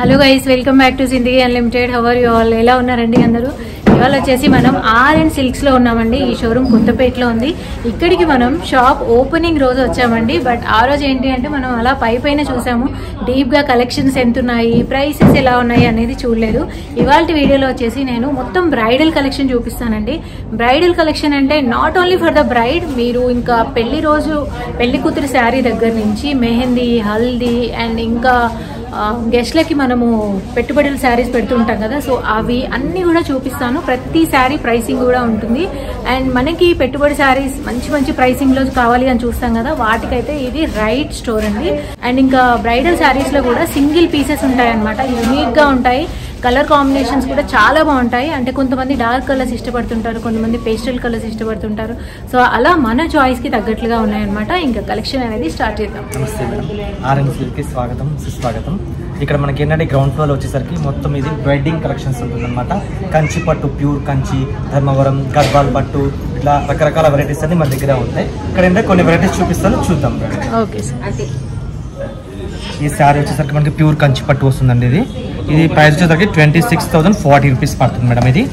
Hello guys welcome back to సిందిగి unlimited how are you all ఎలా ఉన్నారండి అందరూ ఇవాళ వచ్చేసి మనం ఆర్ అండ్ సిల్క్స్ లో ఉన్నామండి ఈ షోరూమ్ కొత్తపేటలో ఉంది ఇక్కడికి మనం షాప్ ఓపెనింగ్ రోజు వచ్చామండి బట్ ఆ రోజు ఏంటి అంటే మనం అలా పై పైన చూసాము డీప్ గా కలెక్షన్స్ ఎంత ఉన్నాయి ప్రైసెస్ ఎలా ఉన్నాయి అనేది చూడలేదు ఇవాళ వీడియోలో వచ్చేసి నేను మొత్తం బ్రైడల్ కలెక్షన్ చూపిస్తానండి బ్రైడల్ కలెక్షన్ అంటే not only for the bride మీరు ఇంకా పెళ్లి రోజు పెళ్లి కూతురు శారీ దగ్గర నుంచి మెహందీ హల్దీ అండ్ ఇంకా ఆ, గెస్ట్లకి మనము పెట్టుబడుల శారీస్ పెడుతుంటాం కదా సో అవి అన్ని కూడా చూపిస్తాను ప్రతి శారీ ప్రైసింగ్ కూడా ఉంటుంది అండ్ మనకి పెట్టుబడి శారీస్ మంచి మంచి ప్రైసింగ్ లో కావాలి అని చూస్తాం కదా వాటికైతే ఇది రైట్ స్టోర్ అండి అండ్ ఇంకా బ్రైడల్ శారీస్ లో కూడా సింగిల్ పీసెస్ ఉంటాయి అనమాట యూనిక్ గా ఉంటాయి కలర్ కాంబినేషన్స్ కూడా చాలా బాగుంటాయి అంటే కొంతమంది డార్క్ కలర్స్ ఇష్టపడుతుంటారు కొంతమంది పేస్టల్ కలర్స్ ఇష్టపడుతుంటారు సో అలా మన చాయిస్ కి తగ్గట్లుగా ఉన్నాయన్నమాట ఇంకా కలెక్షన్ అనేది స్టార్ట్ చేద్దాం నమస్తే మేడం ఆర్ఎన్ సిల్క్కి స్వాగతం సుస్వాగతం ఇక్కడ మనకి ఏంటంటే గ్రౌండ్ ఫ్లోర్ వచ్చేసరికి మొత్తం ఇది వెడ్డింగ్ కలెక్షన్స్ ఉంటుందన్నమాట కంచి పట్టు ప్యూర్ కంచి ధర్మవరం గద్వాల్ పట్టు ఇట్లా రకరకాల వెరైటీస్ అన్ని మన దగ్గర ఉంటాయి ఇక్కడ ఏంటంటే కొన్ని వెరైటీస్ చూపిస్తాను చూద్దాం ఓకే సార్ ఈ శారీ వచ్చేసరికి మనకి ప్యూర్ కంచి పట్టు వస్తుందండి ఇది ఇది ప్రైస్ వచ్చేసరికి twenty six thousand forty rupees పడుతుంది మేడం ఇది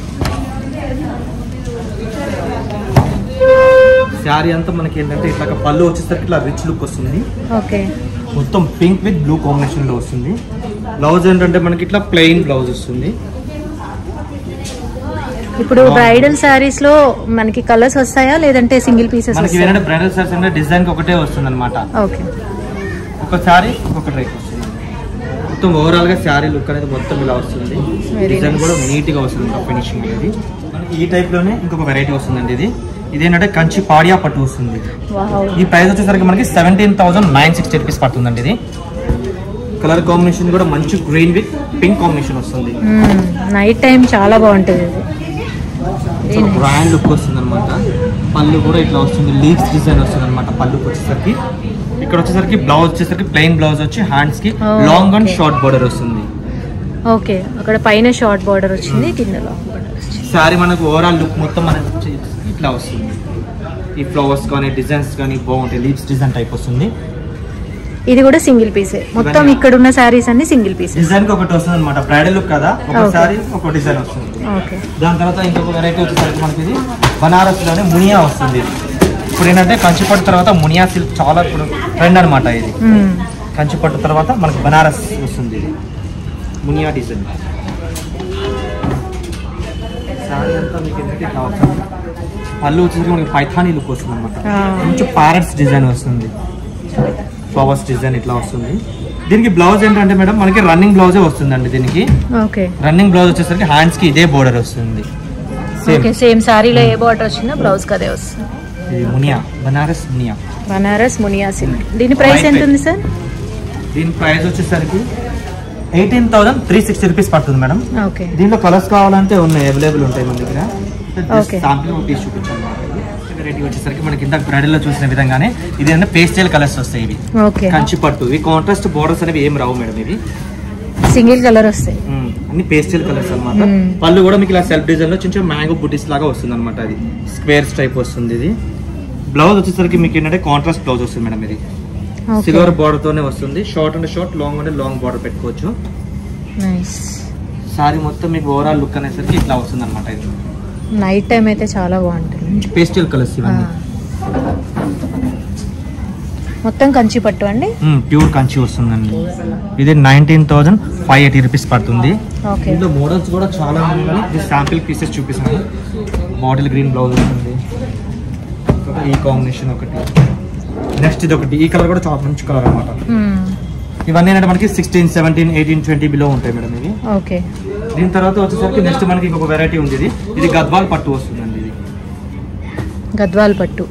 శారీ అంతా మనకి ఏంటంటే ఇట్లా పళ్ళు వచ్చేసరికి ఇట్లా రిచ్ లుక్ వస్తుంది ఓకే మొత్తం పింక్ విత్ బ్లూ కాంబినేషన్ లో వస్తుంది బ్లౌజ్ ఏంటంటే మనకి ఇట్లా ప్లెయిన్ బ్లౌజ్ వస్తుంది ఇప్పుడు బ్రైడల్ శారీస్ లో మనకి కలర్స్ వస్తాయా లేదంటే సింగిల్ పీసెస్ మనకి ఏంటంటే బ్రైడల్ సారీస్ అంటే డిజైన్ ఒకటే వస్తుంది అనమాట ఓకే ఒక శారీ ఒక్కొక్క రేట్ వస్తుంది మొత్తం ఓవరాల్ గా శారీ లుక్ అనేది మొత్తం ఇలా వస్తుంది Very డిజైన్ nice. కూడా నీట్ గా వస్తుంది ఫినిషింగ్ అనేది మనకి ఈ టైప్ లోనే ఇంకొక వెరైటీ వస్తుందండి ఇది ఇదేంటంటే కంచి పాడియా పట్టు వస్తుంది వావ్ ఈ ప్రైస్ వచ్చేసరికి మనకి seventeen thousand nine sixty rupees పడుతుందండి ఇది కలర్ కాంబినేషన్ కూడా మంచి గ్రీన్ విత్ పింక్ కాంబినేషన్ వస్తుంది నైట్ టైం చాలా బాగుంటుంది ఇది చాలా బ్రాండ్ లుక్ వస్తుంది అనమాట పళ్ళు కూడా ఇట్లా వస్తుంది లీవ్స్ డిజైన్ వస్తుంది అనమాట పళ్ళుకి వచ్చేసరికి ఇక్కడ వచ్చేసరికి బ్లౌజ్ వచ్చేసరికి ప్లెయిన్ బ్లౌజ్ వచ్చి హ్యాండ్స్ కి Oh, long and okay. Short border వస్తుంది ఓకే అక్కడ పైన షార్ట్ బార్డర్ వచ్చింది కింద లాంగ్ బార్డర్ వచ్చింది శారీ మనకు ఓవరాల్ లుక్ మొత్తం మనకి వచ్చి ఇట్లా వస్తుంది ఈ ఫ్లవర్స్ కానీ డిజైన్స్ కానీ బాగుంటాయి లీవ్స్ డిజైన్ టైప్ వస్తుంది ఇది కూడా సింగిల్ పీసే మొత్తం ఇవన్నీ- ఇక్కడ ఉన్న శారీస్ అన్ని సింగిల్ పీసెస్ డిజైన్ కి ఒకటి వస్తుంది అనమాట బ్రైడల్ లుక్ కదా ఒక Okay. శారీ ఒక డిజైన్ వస్తుంది ఓకే దాని తర్వాత ఇంకొక వెరైటీ వచ్చేసరికి మనకి ఇది బనారస్ లోనే మునియా వస్తుంది ఇది. ఇప్పుడు ఏంటంటే కంచిపట్టు తర్వాత మునియా సిల్క్ చాలా ఇప్పుడు ట్రెండ్ అనమాట ఇది కంచిపట్టు తర్వాత మనకి బనారస్ వస్తుంది ఇది మునియా డిజైన్ శారీ అంతా మీకు ఏంటంటే ఇట్లా వస్తుంది. పళ్ళు వచ్చేసరికి మనకి పైథానీ లుక్ వస్తుంది అనమాట మంచి ప్యారెట్స్ డిజైన్ వస్తుంది ఫ్లవర్స్ డిజైన్ ఇట్లా వస్తుంది దీనికి బ్లౌజ్ ఏంటంటే మేడం మనకి రన్నింగ్ బ్లౌజే వస్తుందండి దీనికి ఓకే రన్నింగ్ బ్లౌజ్ వచ్చేసరికి హ్యాండ్స్ కి ఇదే బోర్డర్ వస్తుంది సేమ్ ఓకే సేమ్ శారీలో ఏ బార్డర్ వచ్చిందో బ్లౌజ్ కదే వస్తుంది ఇది మునియా బనారస్ మునియా బనారస్ మునియా సిల్క్ దీని ప్రైస్ ఎంత ఉంది సార్ దీని ప్రైస్ వచ్చేసరికి eighteen thousand three sixty rupees పడుతుంది మేడం ఓకే దీంట్లో కలర్స్ కావాలంటే ఉన్నాయి అవైలబుల్ ఉంటాయి మన దగ్గర Okay. సాంపుల్ ఒక పీస్ చూపించాను వెరైటీ వచ్చేసరికి మనకి ఇందాక బ్రైడల్ లో చూసిన విధంగానే ఇది ఏంటంటే పేస్టల్ కలర్స్ వస్తాయి ఇవి ఓకే కంచి పట్టు ఇవి కాంట్రాస్ట్ బోర్డర్స్ అనేవి ఏం రావు మేడం ఇవి సింగిల్ కలర్ వస్తాయి మ్మ్. అన్ని పేస్టల్ కలర్స్ అన్నమాట మ్మ్. పళ్ళు కూడా మీకు ఇలా సెల్ఫ్ డిజైన్ లో చిన్న చిన్న మ్యాంగో బుటీస్ లాగా వస్తుంది అనమాట అది స్క్వేర్స్ టైప్ వస్తుంది ఇది బ్లౌజ్ వచ్చేసరికి మీకు ఏంటంటే కాంట్రాస్ట్ బ్లౌజ్ వస్తుంది మేడం ఇది ఓకే సిల్వర్ బార్డర్ తోనే వస్తుంది షార్ట్ అంటే షార్ట్ లాంగ్ అంటే లాంగ్ బార్డర్ పెట్టుకోవచ్చు నైస్ సారీ మొత్తం మీకు ఓవరాల్ లుక్ అనేసరికి ఇట్లా వస్తుంది అనమాట ఇది నైట్ టైం అయితే చాలా బాగుంటుంది పేస్టల్ కలర్స్ ఇవన్నీ ఆ. మొత్తం కంచి పట్టు అండి ప్యూర్ కంచి వస్తుందండి ఇది nineteen thousand five eighty rupees పడుతుంది ఓకే ఇందులో మోడల్స్ కూడా చాలా ఉన్నాయి కానీ ఇది శాంపిల్ పీసెస్ చూపిస్తాను బాటిల్ గ్రీన్ బ్లౌజ్ ఉంటుంది ఒకటి ఈ కాంబినేషన్ ఒకటి నెక్స్ట్ ఇది ఒకటి ఈ కలర్ కూడా చాలా మంచి కలర్ అనమాట ఇవన్నీ ఏంటంటే మనకి sixteen seventeen eighteen twenty below ఉంటాయి మేడం ఇవి ఓకే దీని తర్వాత వచ్చేసరికి నెక్స్ట్ మనకి ఇంకొక వెరైటీ ఉంది ఇది ఇది గద్వాల్ పట్టు వస్తుందండి ఇది గద్వాల్ పట్టు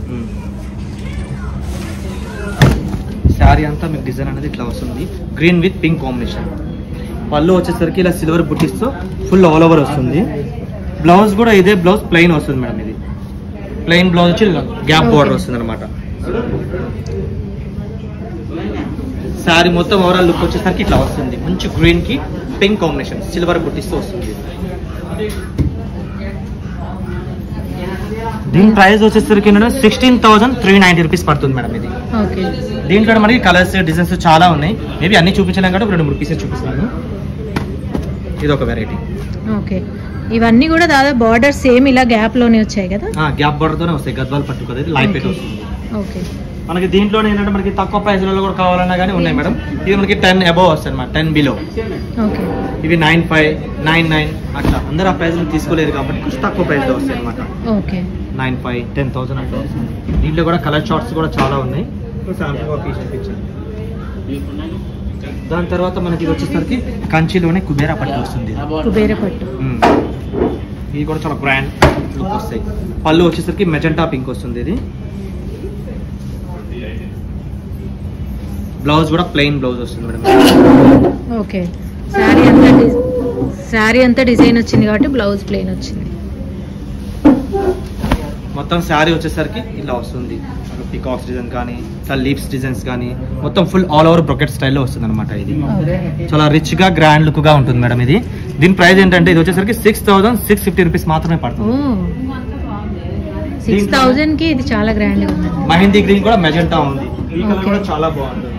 శారీ అంతా మీకు డిజైన్ అనేది ఇట్లా వస్తుంది గ్రీన్ విత్ పింక్ కాంబినేషన్ పళ్ళు వచ్చేసరికి ఇలా సిల్వర్ బుట్టిస్తో ఫుల్ ఆల్ ఓవర్ వస్తుంది బ్లౌజ్ కూడా ఇదే బ్లౌజ్ ప్లెయిన్ వస్తుంది మేడం ఇది ప్లెయిన్ బ్లౌజ్ వచ్చి గ్యాప్ Okay. బోర్డర్ వస్తుంది అనమాట శారీ మొత్తం ఓవరాల్ లుక్ వచ్చేసరికి ఇట్లా వస్తుంది మంచి గ్రీన్ కి పింక్ కాంబినేషన్ సిల్వర్ బుట్టిస్తో వస్తుంది దీని ప్రైస్ వచ్చేసరికి sixteen thousand three ninety rupees పడుతుంది మేడం ఇది ఓకే దీంట్లో మనకి కలర్స్ డిజైన్స్ చాలా ఉన్నాయి మేబీ అన్ని చూపించలేం కాబట్టి ఒక రెండు మూడు పీసెస్ చూపిస్తాను ఇది ఒక వెరైటీ ఓకే ఇవన్నీ కూడా దాదాపు బార్డర్ సేమ్ ఇలా గ్యాప్ లోనే వచ్చాయి కదా గ్యాప్ బోర్డర్తోనే వస్తాయి గద్వాల్ పట్టు కదా ఇది లైట్ వెయిట్ Okay. వస్తుంది ఓకే మనకి దీంట్లోనే ఏంటంటే మనకి తక్కువ ప్రైస్లలో కూడా కావాలన్నా కానీ ఉన్నాయి మేడం ఇది మనకి టెన్ అబోవ్ వస్తుంది అనమాట టెన్ బిలో ఓకే ఇవి నైన్ ఫైవ్ నైన్ నైన్ అట్లా అందరూ ఆ ప్రైస్లు తీసుకోలేదు కాబట్టి కొంచెం తక్కువ ప్రైస్లో వస్తాయి అనమాట okay nine five ten thousand అట్లా వస్తుంది దీంట్లో కూడా కలర్ షార్ట్స్ కూడా చాలా ఉన్నాయి శాంపుల్ ఒక పీస్ చూపించాను దాని తర్వాత మనకి ఇది వచ్చేసరికి కంచిలోనే కుబేరా పట్టు వస్తుంది కుబేర పట్టు మ్మ్. ఇది కూడా చాలా గ్రాండ్ లుక్ వస్తాయి పళ్ళు వచ్చేసరికి మెజెంటా పింక్ వస్తుంది ఇది బ్లౌజ్ కూడా ప్లెయిన్ బ్లౌజ్ వస్తుంది మేడం ఓకే శారీ అంతా శారీ అంతా డిజైన్ వచ్చింది కాబట్టి బ్లౌజ్ ప్లెయిన్ వచ్చింది మొత్తం శారీ వచ్చేసరికి ఇలా వస్తుంది పికాక్స్ డిజైన్ కానీ ఇట్లా లీవ్స్ డిజైన్స్ కానీ మొత్తం ఫుల్ ఆల్ ఓవర్ బ్రొకెట్ స్టైల్లో వస్తుంది అనమాట ఇది చాలా రిచ్ గా గ్రాండ్ లుక్ గా ఉంటుంది మేడం ఇది దీని ప్రైస్ ఏంటంటే ఇది వచ్చేసరికి six thousand six fifty rupees మాత్రమే ఓ పడుతుంది సిక్స్ థౌజండ్ కి ఇది చాలా గ్రాండ్ గా ఉంది మహిందీ గ్రీన్ కూడా మెజెంటా ఉంది ఈ కలర్ Okay. కూడా చాలా బాగుంటుంది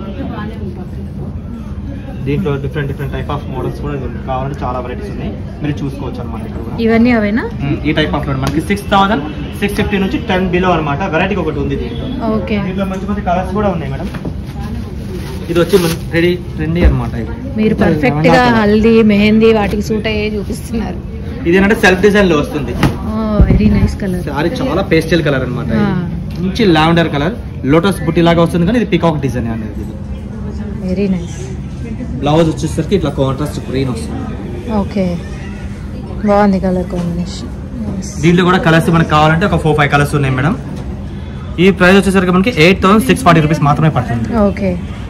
దీంట్లో different different type of models కూడా ఉంది. కావాలంటే చాలా వెరైటీస్ ఉన్నాయి మీరు చూసుకోవచ్చు అనమాట ఇక్కడ కూడా ఇవన్నీ అవేనా ఉమ్, ఈ టైప్ ఆఫ్ మనకి సిక్స్ థౌసండ్ సిక్స్ ఫిఫ్టీ నుంచి టెన్ బిలో అనమాట వెరైటీ ఒకటి ఉంది దీంట్లో ఓకే దీంట్లో మంచి మంచి కలర్స్ కూడా ఉన్నాయి మేడం ఇది వచ్చి రెడీ ట్రెండీ అనమాట ఇది మీరు పర్ఫెక్ట్ గా హల్దీ మెహందీ వాటికి సూట్ అయ్యే చూపిస్తున్నారు ఇది ఏంటంటే సెల్ఫ్ డిజైన్ లో వస్తుంది వెరీ నైస్ కలర్ సారీ చాలా పేస్టల్ కలర్ అనమాట ఆ. మంచి లావెండర్ కలర్ లోటస్ బుట్టి లాగా వస్తుంది కానీ ఇది పికాక్ డిజైన్ అనేది ఇది వెరీ నైస్ బ్లౌజ్ వచ్చేసరికి ఇట్లా కాంట్రాస్ట్ గ్రీన్ వస్తుంది ఓకే బాగుంది కలర్ కాంబినేషన్ దీంట్లో కూడా కలర్స్ మనకి కావాలంటే ఒక ఫోర్ ఫైవ్ కలర్స్ ఉన్నాయి మేడం ఈ ప్రైస్ వచ్చేసరికి మనకి eight thousand six forty rupees మాత్రమే పడుతుంది ఓకే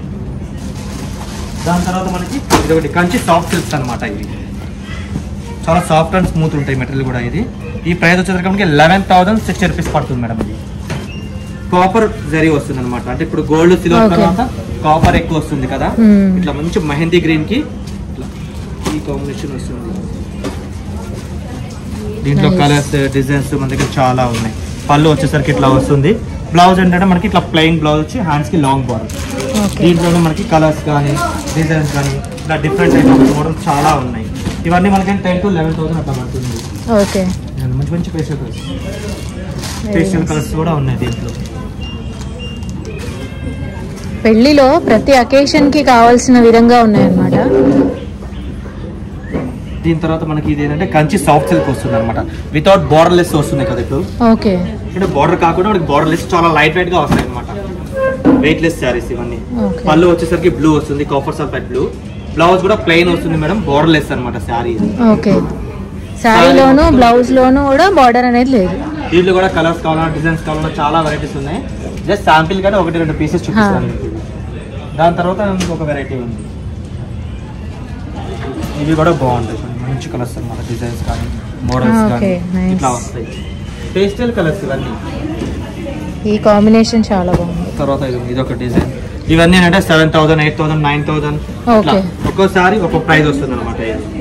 దాని తర్వాత మనకి ఇది ఒకటి కంచి సాఫ్ట్ సిల్క్స్ అనమాట ఇది చాలా సాఫ్ట్ అండ్ స్మూత్ ఉంటాయి మెటీరియల్ కూడా ఇది ఈ ప్రైస్ వచ్చేసరికి మనకి లెవెన్ థౌసండ్ సిక్స్టీ రూపీస్ పడుతుంది మేడం ఇది కాపర్ జరీ వస్తుంది అనమాట అంటే ఇప్పుడు గోల్డ్ సిల్వర్ Okay. తర్వాత కాపర్ ఎక్కువ వస్తుంది కదా Hmm. ఇట్లా మంచి మెహందీ గ్రీన్ కి ఇట్లా ఈ కాంబినేషన్ వస్తుంది దీంట్లో Nice. కలర్స్ డిజైన్స్ మన దగ్గర చాలా ఉన్నాయి పళ్ళు వచ్చేసరికి ఇట్లా వస్తుంది బ్లౌజ్ ఏంటంటే మనకి ఇట్లా ప్లెయిన్ బ్లౌజ్ వచ్చి హ్యాండ్స్ కి లాంగ్ బార్డర్ ఓకే దీంట్లోనే మనకి కలర్స్ కానీ డిజైన్స్ కానీ ఇలా డిఫరెంట్ టైప్ ఆఫ్ మోడల్స్ చాలా ఉన్నాయి ఇవన్నీ మనకి టెన్ టు లెవెన్ థౌసండ్ అట్లా పడుతుంది ఓకే మంచి మంచి పేస్టల్ కలర్స్ పేస్టల్ కలర్స్ కూడా ఉన్నాయి దీంట్లో పెళ్లిలో ప్రతి అకేషన్ కి కావాల్సిన విధంగా ఉన్నాయన్నమాట దీని తర్వాత మనకి ఇది ఏంటంటే కంచి సాఫ్ట్ సిల్క్ వస్తుంది అనమాట వితౌట్ బార్డర్ లెస్ వస్తుంది కదా ఇప్పుడు ఓకే అంటే బార్డర్ కాకుండా మనకి బార్డర్ లెస్ చాలా లైట్ వెయిట్ గా వస్తాయి అనమాట వెయిట్ లెస్ శారీస్ ఇవన్నీ ఓకే పళ్ళు వచ్చేసరికి బ్లూ వస్తుంది కాఫర్ సల్ఫైట్ బ్లూ బ్లౌజ్ కూడా ప్లెయిన్ వస్తుంది మేడం బార్డర్ లెస్ అనమాట శారీ ఓకే శారీలోను బ్లౌజ్ లోను కూడా బార్డర్ అనేది లేదు దీంట్లో కూడా కలర్స్ కావాలన్నా డిజైన్స్ కావాలన్నా చాలా వెరైటీస్ ఉన్నాయి జస్ట్ శాంపిల్ కానీ ఒకటి రెండు పీసెస్ చూపిస్తాను మీకు. దాని తర్వాత ఇంకొక వెరైటీ ఉంది ఇవి కూడా బాగుంటాయి చూడండి. మంచి కలర్స్ అన్నమాట డిజైన్స్ కానీ మోడల్స్ Ah, కానీ okay, nice. ఇట్లా వస్తాయి పేస్టల్ కలర్స్ ఇవన్నీ ఈ కాంబినేషన్ చాలా బాగుంది తర్వాత ఇది ఇది ఒక డిజైన్ ఇవన్నీ ఏంటంటే seven thousand eight thousand nine thousand Okay. ఒక్కోసారి ఒక్కొక్క ప్రైస్ వస్తుంది అనమాట ఇది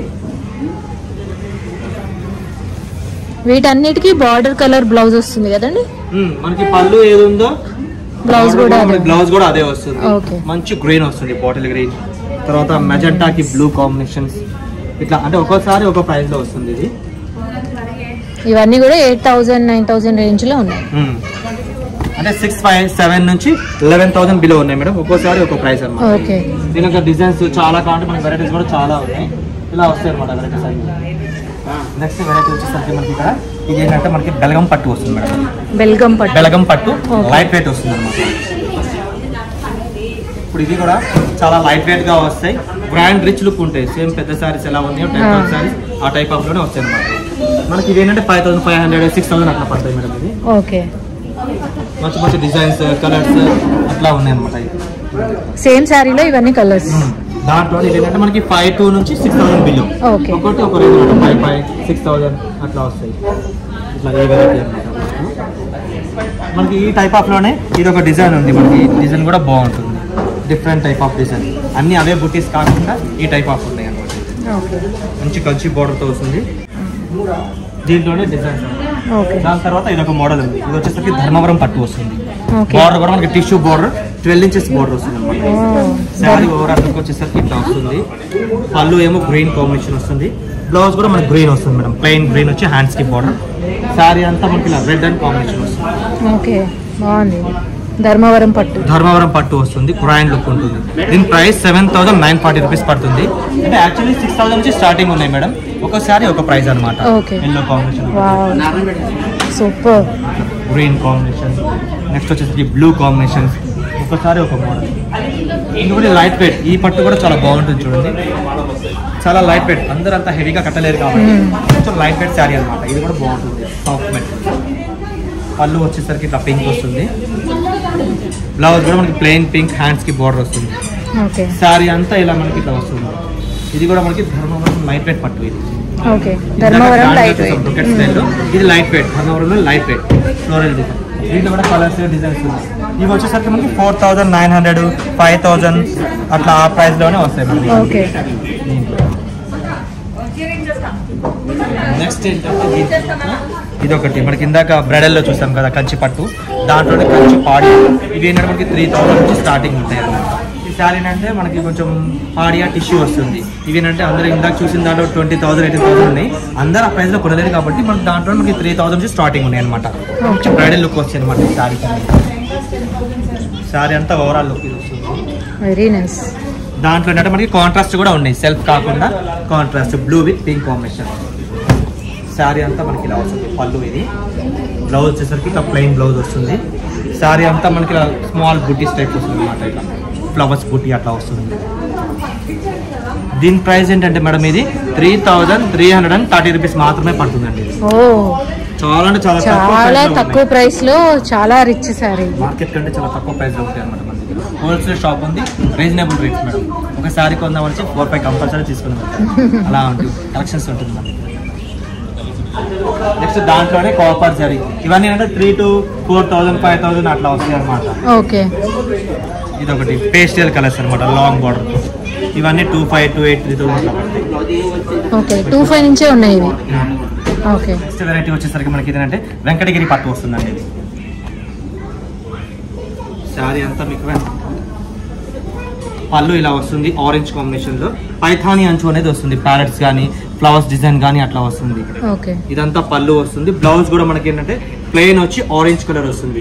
వీటన్నిటికీ బార్డర్ కలర్ బ్లౌజ్ వస్తుంది కదండి మ్మ్. మనకి పళ్ళు ఏది ఉందో బ్లౌజ్ కూడా అదే. బ్లౌజ్ కూడా అదే వస్తుంది Okay. మంచి గ్రీన్ వస్తుంది బాటిల్ గ్రీన్ తర్వాత మెజెంటాకి బ్లూ కాంబినేషన్స్ ఇట్లా అంటే ఒక్కోసారి ఒక ప్రైస్ లో వస్తుంది ఇది ఇవన్నీ కూడా eight thousand nine thousand range లో ఉన్నాయి మ్మ్. అంటే సిక్స్ ఫైవ్ సెవెన్ నుంచి లెవెన్ థౌసండ్ బిలో ఉన్నాయి మేడం ఒక్కోసారి ఒక ప్రైస్ అన్నమాట ఓకే దీని యొక్క డిజైన్స్ చాలా కావాలంటే మనకి వెరైటీస్ కూడా చాలా ఉన్నాయి ఇలా వస్తాయి అనమాట వెరైటీస్ అన్ని నెక్స్ట్ వెరైటీ వచ్చేసరికి మనకి ఇక్కడ ఇది ఏంటంటే మనకి బెలగం పట్టు వస్తుంది మేడం బెల్గం పట్టు బెలగం పట్టు Okay. లైట్ వెయిట్ వస్తుంది అనమాట ఇప్పుడు ఇది కూడా చాలా లైట్ వెయిట్ గా వస్తాయి బ్రాండ్ రిచ్ లుక్ ఉంటాయి సేమ్ పెద్ద సారీస్ ఎలా ఉన్నాయో టైప్ ఆఫ్ Ah. సారీస్ ఆ టైప్ ఆఫ్ లోనే వస్తాయి అనమాట మనకి ఇది ఏంటంటే five thousand five hundred six thousand అట్లా పడతాయి మేడం ఇది ఓకే మంచి మంచి డిజైన్స్ కలర్స్ అట్లా ఉన్నాయి అనమాట సేమ్ శారీలో ఇవన్నీ కలర్స్ దాంట్లో ఇది ఏంటంటే మనకి ఫైవ్ టూ నుంచి సిక్స్ థౌసండ్ బిల్లు Okay. ఒక్కొక్కటి ఒక రేంజ్ అనమాట ఫైవ్ ఫైవ్ సిక్స్ థౌసండ్ అట్లా వస్తాయి ఇట్లా ఏ వెరైటీ అనమాట మనకి ఈ టైప్ ఆఫ్ లోనే ఇది ఒక డిజైన్ ఉంది మనకి ఈ డిజైన్ కూడా బాగుంటుంది డిఫరెంట్ టైప్ ఆఫ్ డిజైన్ అన్ని అవే బుటీస్ కాకుండా ఈ టైప్ ఆఫ్ ఉన్నాయి అనమాట ఓకే మంచి కంచి border తో వస్తుంది దీంట్లోనే డిజైన్ ఓకే దాని తర్వాత ఇది ఒక మోడల్ ఉంది ఇది వచ్చేసరికి ధర్మవరం పట్టు వస్తుంది ఓకే బార్డర్ కూడా మనకి tissue border twelve inches border వస్తుంది అనమాట శారీ ఓవరాల్ లుక్ వచ్చేసరికి ఇట్లా వస్తుంది పళ్ళు ఏమో గ్రీన్ కాంబినేషన్ వస్తుంది బ్లౌజ్ కూడా మనకి గ్రీన్ వస్తుంది మేడం ప్లెయిన్ గ్రీన్ వచ్చి హ్యాండ్స్ కి బార్డర్ శారీ అంతా మనకి ఇలా రెడ్ అండ్ కాంబినేషన్ వస్తుంది ఓకే బాగుంది ధర్మవరం పట్టు ధర్మవరం పట్టు వస్తుంది క్రాయిన్ లుక్ ఉంటుంది దీని price seven thousand nine forty rupees పడుతుంది అంటే యాక్చువల్లీ సిక్స్ థౌసండ్ నుంచి స్టార్టింగ్ ఉన్నాయి మేడం ఒకసారి ఒక ప్రైస్ అనమాట Okay. Yellow combination wow super green combination next వచ్చేసి బ్లూ కాంబినేషన్ ఒకసారి ఒక మోడల్ ఇది కూడా లైట్ వెయిట్ ఈ పట్టు కూడా చాలా బాగుంటుంది చూడండి చాలా లైట్ వెయిట్ అందరూ అంతా హెవీగా కట్టలేరు కాబట్టి కొంచెం లైట్ వెయిట్ శారీ అనమాట ఇది కూడా బాగుంటుంది సాఫ్ట్ వెయిట్ పళ్ళు వచ్చేసరికి ఇట్లా పింక్ వస్తుంది బ్లౌజ్ కూడా మనకి ప్లెయిన్ పింక్ హ్యాండ్స్ కి బార్డర్ వస్తుంది ఓకే శారీ అంతా ఇలా మనకి ఇట్లా వస్తుంది ఇది కూడా మనకి ధర్మవరం లైట్ వెయిట్ పట్టు ఇది ఓకే ధర్మవరం ఇందాక లైట్ చూసాం, brocade style లో. ఇది లైట్ వెయిట్ ధర్మవరంలో లైట్ వెయిట్ ఫ్లోరల్ డిజైన్ దీంట్లో కూడా కలర్స్ డిజైన్స్ ఉన్నాయి ఇవి వచ్చేసరికి మనకి four thousand nine hundred five thousand అట్లా ఆ ప్రైస్ లోనే వస్తాయి మనకి ఓకే నెక్స్ట్ ఏంటంటే ఇది- ఇది ఒకటి మనకి ఇందాక బ్రైడల్ లో చూసాం కదా కంచి పట్టు దాంట్లోనే కంచి పాడి ఇవి ఏంటంటే మనకి త్రీ థౌసండ్ నుంచి స్టార్టింగ్ ఉంటాయి అన్నమాట ఈ శారీ అంటే మనకి కొంచెం పాడియా టిష్యూ వస్తుంది ఇవి ఏంటంటే అందరూ ఇందాక చూసిన దాంట్లో ట్వంటీ థౌసండ్ ఎయిటీన్ థౌసండ్ ఉన్నాయి అందరూ ఆ ప్రైస్ లో కొనలేదు కాబట్టి మనకి దాంట్లో మనకి త్రీ థౌసండ్ నుంచి స్టార్టింగ్ ఉన్నాయి అనమాట కొంచెం బ్రైడల్ లుక్ వస్తుంది అనమాట ఈ శారీ శారీ అంతా ఓవరాల్ లుక్ ఇది వస్తుంది వెరీ నైస్ దాంట్లో ఏంటంటే మనకి కాంట్రాస్ట్ కూడా ఉన్నాయి సెల్ఫ్ కాకుండా contrast blue with pink combination sari అంతా మనకి ఇలా వస్తుంది పళ్ళు ఇది బ్లౌజ్ వచ్చేసరికి ఇట్లా ప్లెయిన్ బ్లౌజ్ వస్తుంది శారీ అంతా మనకి ఇలా స్మాల్ బుట్టీస్ టైప్ వస్తుంది అనమాట ఇట్లా ఫ్లవర్స్ బుట్టి అట్లా వస్తుంది దీని ప్రైస్ ఏంటంటే మేడం ఇది three thousand three hundred and thirty rupees మాత్రమే పడుతుందండి ఇది. ఓ చాలా అంటే చాలా చాలా తక్కువ ప్రైస్ లో చాలా రిచ్ సారీ మార్కెట్ కంటే చాలా తక్కువ ప్రైస్ ఉంటాయి అనమాట మన దగ్గర హోల్సేల్ షాప్ ఉంది రీజనబుల్ రేట్స్ మేడం ఒక శారీ కొందామని ఫోర్ ఫైవ్ కంపల్సరీ తీసుకుని వెళ్తాం అలా ఉంటుంది కలెక్షన్స్ ఉంటుంది మన దగ్గర నెక్స్ట్ దాంట్లోనే కాపర్ జరీ ఇవన్నీ అంటే three to four thousand five thousand అట్లా వస్తాయి అనమాట ఓకే ఇది ఒకటి పేస్టల్ కలర్స్ అనమాట లాంగ్ బార్డర్ ఇవన్నీ two five two eight three thousand అట్లా పడతాయి ఓకే టూ ఫైవ్ నుంచే ఉన్నాయి ఇవి ఓకే నెక్స్ట్ వెరైటీ వచ్చేసరికి మనకి ఏంటంటే వెంకటగిరి పట్టు వస్తుందండి ఇది శారీ అంతా మీకు వెం- పళ్ళు ఇలా వస్తుంది ఆరెంజ్ కాంబినేషన్ లో పైథాని అంచు అనేది వస్తుంది ప్యారెట్స్ కానీ ఫ్లవర్స్ డిజైన్ కానీ అట్లా వస్తుంది ఓకే ఇదంతా పళ్ళు వస్తుంది బ్లౌజ్ కూడా మనకి ఏంటంటే ప్లెయిన్ వచ్చి ఆరెంజ్ కలర్ వస్తుంది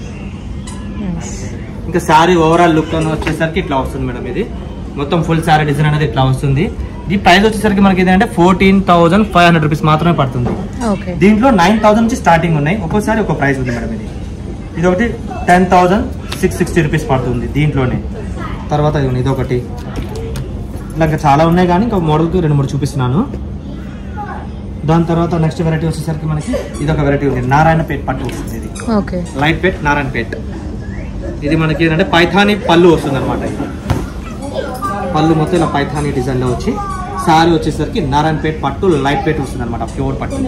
ఇంకా శారీ ఓవరాల్ లుక్ అని వచ్చేసరికి ఇట్లా వస్తుంది మేడం ఇది మొత్తం ఫుల్ శారీ డిజైన్ అనేది ఇట్లా వస్తుంది ఈ ప్రైస్ వచ్చేసరికి మనకి ఏంటంటే fourteen thousand five hundred rupees మాత్రమే పడుతుంది ఓకే దీంట్లో నైన్ థౌసండ్ నుంచి స్టార్టింగ్ ఉన్నాయి ఒక్కోసారి ఒక ప్రైస్ ఉంది మేడం ఇది ఇది ఒకటి ten thousand six sixty rupees పడుతుంది దీంట్లోనే తర్వాత ఇది ఉంది, ఇది ఒకటి ఇలా ఇంకా చాలా ఉన్నాయి కానీ ఇంకా మోడల్కి రెండు మూడు చూపిస్తున్నాను దాని తర్వాత నెక్స్ట్ వెరైటీ వచ్చేసరికి మనకి ఇది ఒక వెరైటీ ఉంది నారాయణపేట్ పట్టు వస్తుంది ఇది ఓకే లైట్ పేట్ నారాయణపేట్ ఇది మనకి ఏంటంటే పైథానీ పళ్ళు వస్తుంది అనమాట పళ్ళు మొత్తం ఇలా పైథానీ డిజైన్లో వచ్చి సారీ వచ్చేసరికి నారాయణపేట్ పట్టు లైట్ పేట్ వస్తుంది అనమాట ప్యూర్ పట్టు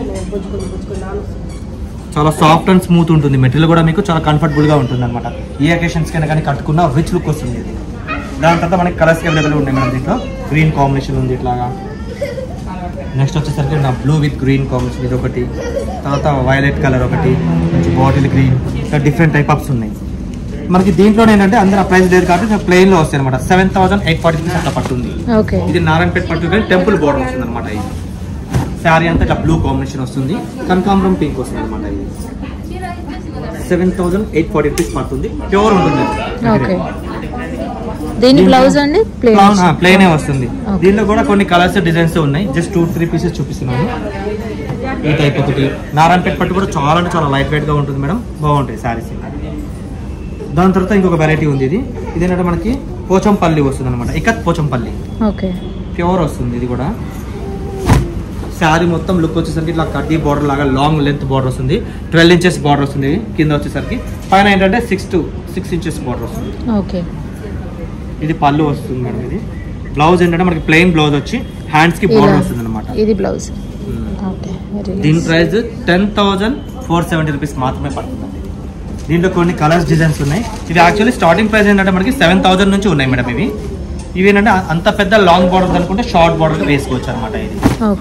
చాలా సాఫ్ట్ అండ్ స్మూత్ ఉంటుంది మెటీరియల్ కూడా మీకు చాలా కంఫర్టబుల్ గా ఉంటుంది అనమాట ఏ అకేషన్స్ కైనా కానీ కట్టుకున్న రిచ్ లుక్ వస్తుంది ఇది దాని తర్వాత మనకి కలర్స్ అవైలబుల్ ఉన్నాయి మేడం దీంట్లో గ్రీన్ కాంబినేషన్ ఉంది ఇట్లాగా నెక్స్ట్ వచ్చేసరికి నా బ్లూ విత్ గ్రీన్ కాంబినేషన్ ఇది ఒకటి తర్వాత వైలెట్ కలర్ ఒకటి మంచి బాటిల్ గ్రీన్ ఇంకా డిఫరెంట్ టైప్ ఆఫ్స్ ఉన్నాయి మనకి దీంట్లో ఏంటంటే అందరూ ఆ ప్రైస్ లేదు కాబట్టి ప్లెయిన్ లో వస్తాయి అనమాట seven thousand eight forty rupees అట్లా పడుతుంది ఓకే ఇది నారాయణపేట పట్టు కానీ టెంపుల్ బోర్డర్ వస్తుంది అనమాట ఇది శారీ అంతా ఇట్లా బ్లూ కాంబినేషన్ వస్తుంది కనకాంబరం పింక్ వస్తుంది అనమాట ఇది seven thousand eight forty rupees పడుతుంది ప్యూర్ ఉంటుంది ఓకే దీని బ్లౌజ్ అండి ప్లేన్ ప్లేనే వస్తుంది Okay. దీనిలో కూడా కొన్ని కలర్స్ డిజైన్స్ ఉన్నాయి జస్ట్ టూ త్రీ పీసెస్ చూపిస్తున్నాను ఈ టైప్ ఒకటి నారాయణపేట పట్టు కూడా చాలా అంటే చాలా లైట్ వెయిట్ గా ఉంటుంది మేడం బాగుంటాయి శారీస్ దాని తర్వాత ఇంకొక వెరైటీ ఉంది ఇది ఇదేంటంటే మనకి పోచంపల్లి వస్తుంది అనమాట ఇకత్ పోచంపల్లి ఓకే ప్యూర్ వస్తుంది ఇది కూడా శారీ మొత్తం లుక్ వచ్చేసరికి ఇట్లా కడ్డీ బార్డర్ లాగా లాంగ్ లెంత్ బార్డర్ వస్తుంది ట్వెల్వ్ ఇంచెస్ బార్డర్ వస్తుంది కింద వచ్చేసరికి పైన ఏంటంటే six to six inches border వస్తుంది ఓకే ఇది పళ్ళు వస్తుంది మేడం ఇది బ్లౌజ్ ఏంటంటే మనకి ప్లెయిన్ బ్లౌజ్ వచ్చి హ్యాండ్స్ కి బార్డర్ ఇలా. వస్తుంది అనమాట ఇది బ్లౌజ్ ఓకే వెరీ దీని price ten thousand four seventy rupees మాత్రమే పడుతుంది దీంట్లో కొన్ని కలర్స్ డిజైన్స్ ఉన్నాయి ఇది యాక్చువల్లీ స్టార్టింగ్ ప్రైస్ ఏంటంటే మనకి సెవెన్ థౌసండ్ నుంచి ఉన్నాయి మేడం ఇవి ఇవి ఏంటంటే అంత పెద్ద లాంగ్ బార్డర్ అనుకుంటే షార్ట్ బార్డర్ వేసుకోవచ్చు అనమాట ఇది ఓకే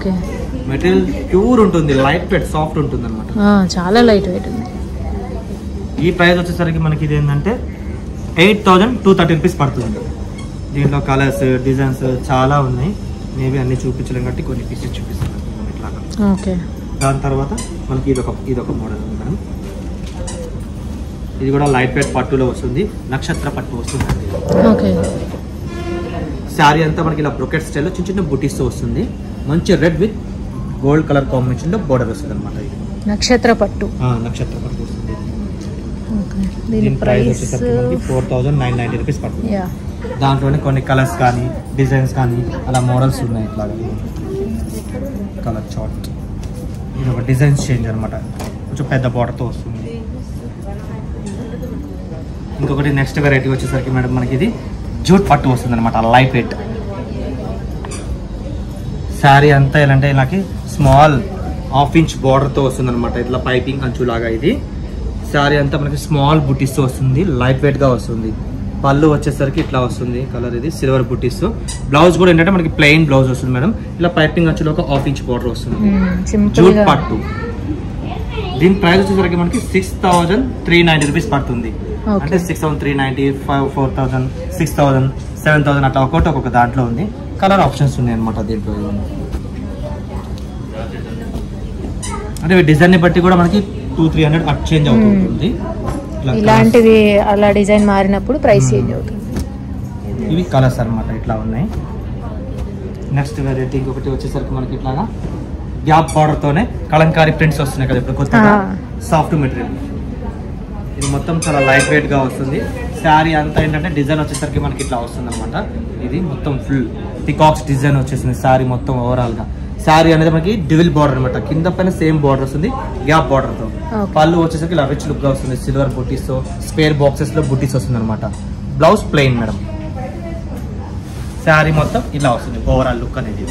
మెటీరియల్ ప్యూర్ ఉంటుంది లైట్ వెయిట్ సాఫ్ట్ ఉంటుంది అనమాట ఆ, చాలా లైట్ వెయిట్ ఉంది ఈ ప్రైస్ వచ్చేసరికి మనకి ఇది ఏంటంటే eight thousand two thirty rupees పడుతుంది దీంట్లో కలర్స్ డిజైన్స్ చాలా ఉన్నాయి మేబీ అన్ని చూపించలేం కాబట్టి కొన్ని పీసెస్ చూపిస్తాను ఇట్లాగా ఓకే దాని తర్వాత మనకి ఇది ఒక ఇది ఒక మోడల్ ఉంది మేడం ఇది కూడా లైట్ వెయిట్ పట్టులో వస్తుంది నక్షత్ర పట్టు వస్తుంది ఓకే శారీ అంతా మనకి ఇలా బ్రొకెట్ స్టైల్లో చిన్న చిన్న బుటీస్తో వస్తుంది మంచి రెడ్ విత్ గోల్డ్ కలర్ కాంబినేషన్లో బోర్డర్ వస్తుంది అనమాట ఇది నక్షత్ర పట్టు ఆ, నక్షత్ర పట్టు వస్తుంది ఓకే దీని దీని ప్రైస్ ప్రైస్ వచ్చేసరికి మనకి four thousand nine ninety rupees పడుతుంది యా దాంట్లోనే కొన్ని కలర్స్ కానీ డిజైన్స్ కానీ అలా మోడల్స్ ఉన్నాయి ఇట్లాగా కలర్ చార్ట్ ఇది ఒక డిజైన్స్ చేంజ్ అనమాట కొంచెం పెద్ద బార్డర్తో వస్తుంది ఇంకొకటి నెక్స్ట్ వెరైటీ వచ్చేసరికి మేడం మనకి ఇది జూట్ పట్టు వస్తుంది అనమాట లైట్ వెయిట్ శారీ అంతా ఎలా అంటే ఇలాకి స్మాల్ హాఫ్ ఇంచ్ బార్డర్తో వస్తుంది అనమాట ఇట్లా పైపింగ్ అంచులాగా ఇది శారీ అంతా మనకి స్మాల్ బుటీస్తో వస్తుంది లైట్ వెయిట్గా వస్తుంది పళ్ళు వచ్చేసరికి ఇట్లా వస్తుంది కలర్ ఇది సిల్వర్ బుటీస్ బ్లౌజ్ కూడా ఏంటంటే మనకి ప్లెయిన్ బ్లౌజ్ వస్తుంది మేడం ఇలా పైపింగ్ అంచులో ఒక హాఫ్ ఇంచ్ బార్డర్ వస్తుంది సింపుల్ జూట్ గా పట్టు దీని ప్రైస్ వచ్చేసరికి మనకి six thousand three ninety rupees పడుతుంది Okay. అంటే six thousand three ninety five four thousand six thousand seven thousand అట్లా ఒక్కొక్కటి ఒక్కొక్క దాంట్లో ఉంది కలర్ ఆప్షన్స్ ఉన్నాయి అనమాట దీంట్లో ఇవన్నీ. అంటే డిజైన్ ని బట్టి కూడా మనకి two three hundred at change అవుతుంది ఇట్లా ఇలాంటివి అలా డిజైన్ మారినప్పుడు ప్రైస్ Hmm. చేంజ్ అవుతుంది colours. ఇవి కలర్స్ అన్నమాట ఇట్లా ఉన్నాయి నెక్స్ట్ వెరైటీ ఇంకొకటి వచ్చేసరికి మనకి ఇట్లాగా గ్యాప్ బార్డర్ తోనే కలంకారీ ప్రింట్స్ వస్తున్నాయి కదా ఇప్పుడు కొత్తగా Ah. సాఫ్ట్ మెటీరియల్ ఇది మొత్తం చాలా లైట్ వెయిట్ గా వస్తుంది శారీ అంతా ఏంటంటే డిజైన్ వచ్చేసరికి మనకి ఇట్లా వస్తుంది అనమాట ఇది మొత్తం ఫుల్ పికాక్స్ డిజైన్ వచ్చేసింది శారీ మొత్తం ఓవరాల్ గా శారీ అనేది మనకి డివిల్ బార్డర్ అనమాట కింద పైన సేమ్ బార్డర్ వస్తుంది గ్యాప్ బార్డర్ తో Okay. పళ్ళు వచ్చేసరికి ఇలా రిచ్ లుక్ గా వస్తుంది సిల్వర్ బుటీస్ స్పేర్ బాక్సెస్ లో బుటీస్ వస్తుంది అనమాట బ్లౌజ్ ప్లెయిన్ మేడం శారీ మొత్తం ఇలా వస్తుంది ఓవరాల్ లుక్ అనేది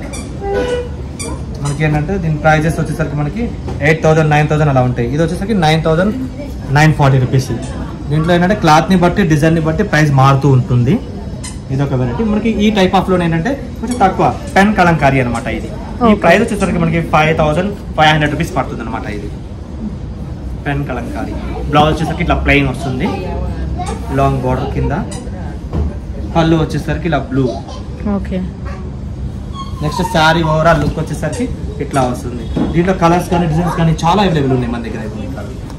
మనకి ఏంటంటే దీని ప్రైజెస్ వచ్చేసరికి మనకి ఎయిట్ థౌసండ్ నైన్ థౌసండ్ అలా ఉంటాయి ఇది వచ్చేసరికి nine thousand nine forty rupees దీంట్లో ఏంటంటే క్లాత్ని బట్టి డిజైన్ని బట్టి ప్రైస్ మారుతూ ఉంటుంది ఇది ఒక వెరైటీ మనకి ఈ టైప్ ఆఫ్ లోన్ ఏంటంటే కొంచెం తక్కువ పెన్ కలంకారీ అనమాట ఇది ఈ Okay. ప్రైస్ వచ్చేసరికి మనకి five thousand five hundred rupees పడుతుంది అనమాట ఇది పెన్ కలంకారీ బ్లౌజ్ వచ్చేసరికి ఇట్లా ప్లెయిన్ వస్తుంది లాంగ్ బార్డర్ కింద పళ్ళు వచ్చేసరికి ఇలా blue okay next sari overall look వచ్చేసరికి ఇట్లా వస్తుంది దీంట్లో కలర్స్ కానీ డిజైన్స్ కానీ చాలా అవైలబుల్ ఉన్నాయి మన దగ్గర అయితే ఇట్లా.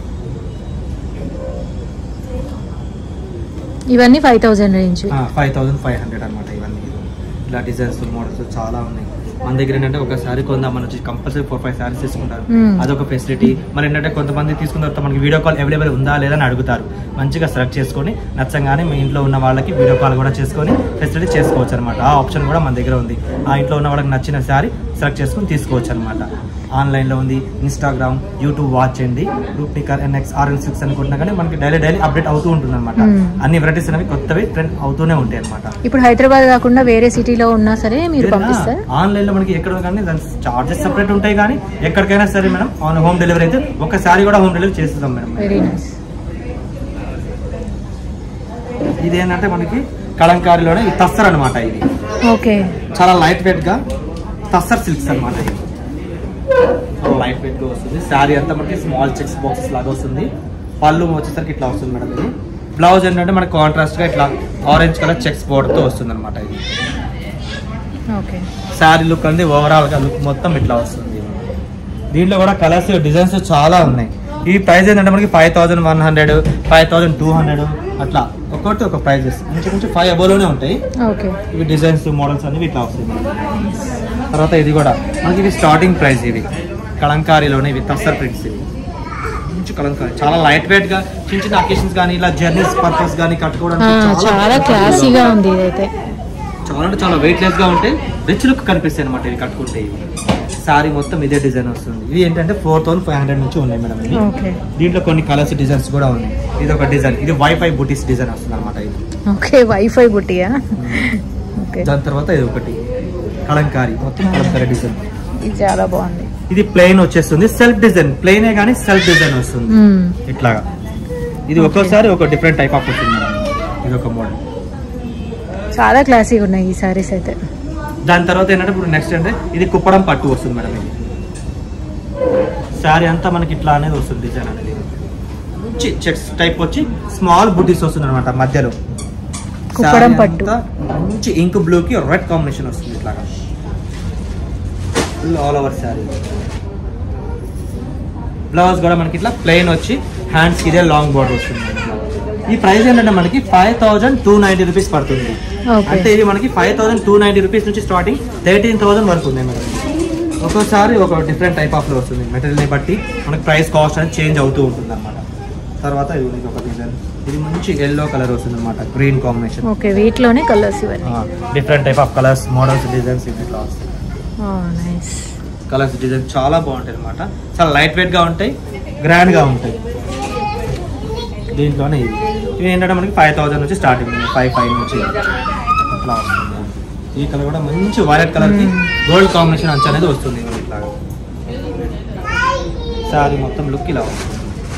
ఇవన్నీ ఫైవ్ థౌజండ్ రేంజ్ ఆ, ఫైవ్ థౌసండ్ ఫైవ్ హండ్రెడ్ అనమాట ఇవన్నీ ఇట్లా డిజైన్స్ మోడల్స్ చాలా ఉన్నాయి మన దగ్గర ఏంటంటే ఒక శారీ కొందామని వచ్చి కంపల్సరీ ఫోర్ ఫైవ్ శారీస్ తీసుకుంటారు Hmm. అదొక ఫెసిలిటీ మరి ఏంటంటే కొంతమంది తీసుకున్న తర్వాత మనకి వీడియో కాల్ అవైలబుల్ ఉందా లేదా అని అడుగుతారు మంచిగా సెలెక్ట్ చేసుకొని నచ్చంగానే మీ ఇంట్లో ఉన్న వాళ్ళకి వీడియో కాల్ కూడా చేసుకొని ఫెసిలిటీ చేసుకోవచ్చు అనమాట ఆ ఆప్షన్ కూడా మన దగ్గర ఉంది ఆ ఇంట్లో ఉన్న వాళ్ళకి నచ్చిన శారీ సెలెక్ట్ చేసుకొని తీసుకోవచ్చు అనమాట ఆన్లైన్లో ఉంది ఇన్స్టాగ్రామ్ యూట్యూబ్ వాచ్ చేయండి group picker NX RN six అనుకుంటున్నా కానీ మనకి డైలీ డైలీ అప్డేట్ అవుతూ ఉంటుంది అనమాట Hmm. అన్ని వెరైటీస్ అనేవి కొత్తవి ట్రెండ్ అవుతూనే ఉంటాయి అనమాట ఇప్పుడు హైదరాబాద్ కాకుండా వేరే సిటీలో ఉన్నా సరే మీరు పంపిస్తారు ఆన్లైన్ లో మనకి ఎక్కడ కానీ దాని చార్జెస్ సెపరేట్ ఉంటాయి కానీ ఎక్కడికైనా సరే మేడం ఆన్ హోమ్ డెలివరీ అయితే ఒక శారీ కూడా హోమ్ డెలివరీ చేస్తాం మేడం వెరీ నైస్ ఇది ఏంటంటే మనకి కలంకారీలోనే ఇది తస్సర్ అనమాట ఇది ఓకే చాలా లైట్ వెయిట్ గా తస్సర్ సిల్క్స్ అనమాట ఇది చాలా లైట్ వెయిట్ గా వస్తుంది శారీ అంతా మనకి స్మాల్ చెక్స్ బాక్సెస్ లాగా వస్తుంది పళ్ళు వచ్చేసరికి ఇట్లా వస్తుంది మేడం ఇది బ్లౌజ్ ఏంటంటే మనకి కాంట్రాస్ట్ గా ఇట్లా ఆరెంజ్ కలర్ చెక్స్ బోర్డర్ తో వస్తుంది అనమాట ఇది ఓకే శారీ లుక్ అనేది ఓవరాల్ గా లుక్ మొత్తం ఇట్లా వస్తుంది దీంట్లో కూడా కలర్స్ డిజైన్స్ చాలా ఉన్నాయి ఈ ప్రైస్ ఏంటంటే మనకి five thousand one hundred five thousand two hundred అట్లా ఒక్కొక్కటి ఒక ప్రైజెస్ కొంచెం కొంచెం ఫైవ్ అబోలోనే ఉంటాయి ఓకే ఇవి డిజైన్స్ మోడల్స్ అనేవి ఇట్లా వస్తాయి మనకి. తర్వాత ఇది కూడా మనకి ఇది స్టార్టింగ్ ప్రైస్ ఇవి కలంకారీలోనే ఇవి తస్సర్ ప్రింట్స్ ఇవి మంచి కలంకారీ చాలా లైట్ వెయిట్ గా చిన్న చిన్న అకేషన్స్ కానీ ఇలా జర్నీస్ పర్పస్ కానీ కట్టుకోవడానికి చాలా క్లాసీగా ఉంది ఇదైతే చాలా అంటే చాలా వెయిట్ లెస్ గా ఉంటాయి రిచ్ లుక్ కనిపిస్తాయి అనమాట ఇవి కట్టుకుంటే ఇవి సారీ మొత్తం ఇదే డిజైన్ వస్తుంది ఇది ఏంటంటే ఫోర్ థౌసండ్ ఫైవ్ హండ్రెడ్ నుంచి ఉన్నాయి మేడం ఇవి ఓకే దీంట్లో కొన్ని కలర్స్ డిజైన్స్ కూడా ఉన్నాయి ఇది ఒక డిజైన్ ఇది వైఫై బుటీస్ డిజైన్ వస్తుంది అనమాట ఇది ఓకే వైఫై బుట్టియా ఓకే దాని తర్వాత ఇది ఒకటి కలంకారీ మొత్తం కలంకారీ డిజైన్ ఇది చాలా బాగుంది ఇది ప్లెయిన్ వచ్చేస్తుంది సెల్ఫ్ డిజైన్ ప్లెయినే కానీ సెల్ఫ్ డిజైన్ వస్తుంది మ్మ్. ఇట్లాగా ఇది ఒక్కోసారి ఒక డిఫరెంట్ టైప్ ఆఫ్ వస్తుంది మేడం ఇది ఒక మోడల్ చాలా క్లాసీగా ఉన్నాయి ఈ సారీస్ అయితే దాని తర్వాత ఏంటంటే ఇప్పుడు నెక్స్ట్ అంటే ఇది కుప్పడం పట్టు వస్తుంది మేడం ఇది శారీ అంతా మనకి ఇట్లా అనేది వస్తుంది డిజైన్ అనేది మంచి చెక్స్ టైప్ వచ్చి స్మాల్ బుటీస్ వస్తుంది అనమాట మధ్యలో కుప్పడం Saree పట్టు. అంతా మంచి ఇంక్ బ్లూ కి రెడ్ కాంబినేషన్ వస్తుంది ఇట్లాగా full all over sari blouse కూడా మనకి ఇట్లా ప్లెయిన్ వచ్చి హ్యాండ్స్ ఇదే లాంగ్ బార్డర్ వస్తుంది ఈ ప్రైస్ ఏంటంటే మనకి five thousand two ninety rupees పడుతుంది Okay. అంటే ఇది మనకి five thousand two ninety rupees నుంచి స్టార్టింగ్ థర్టీన్ థౌసండ్ వరకు ఉంది మేడం ఒక్కోసారి ఒక డిఫరెంట్ టైప్ ఆఫ్ లో వస్తుంది మెటీరియల్ని బట్టి మనకి ప్రైస్ కాస్ట్ అనేది చేంజ్ అవుతూ ఉంటుంది అనమాట తర్వాత ఇది ఉంది ఒక డిజైన్ ఇది మంచి ఎల్లో కలర్ వస్తుంది అనమాట గ్రీన్ కాంబినేషన్ ఓకే వీటిలోనే కలర్స్ ఇవన్నీ different type of colours models designs ఇట్లా వస్తాయి నైస్ కలర్స్ డిజైన్ చాలా బాగుంటాయి అనమాట చాలా లైట్ వెయిట్ గా ఉంటాయి గ్రాండ్ గా ఉంటాయి దీంట్లోనే ఇది ఇవి ఏంటంటే మనకి ఫైవ్ థౌసండ్ నుంచి స్టార్టింగ్ ఉంది ఫైవ్ ఫైవ్ నుంచి ఇట్లా వస్తుంది ఈ కలర్ కూడా మంచి వైలెట్ కలర్ కి గోల్డ్ కాంబినేషన్ అంచు అనేది వస్తుంది ఇవి ఇట్లాగా సారీ మొత్తం లుక్ ఇలా వస్తుంది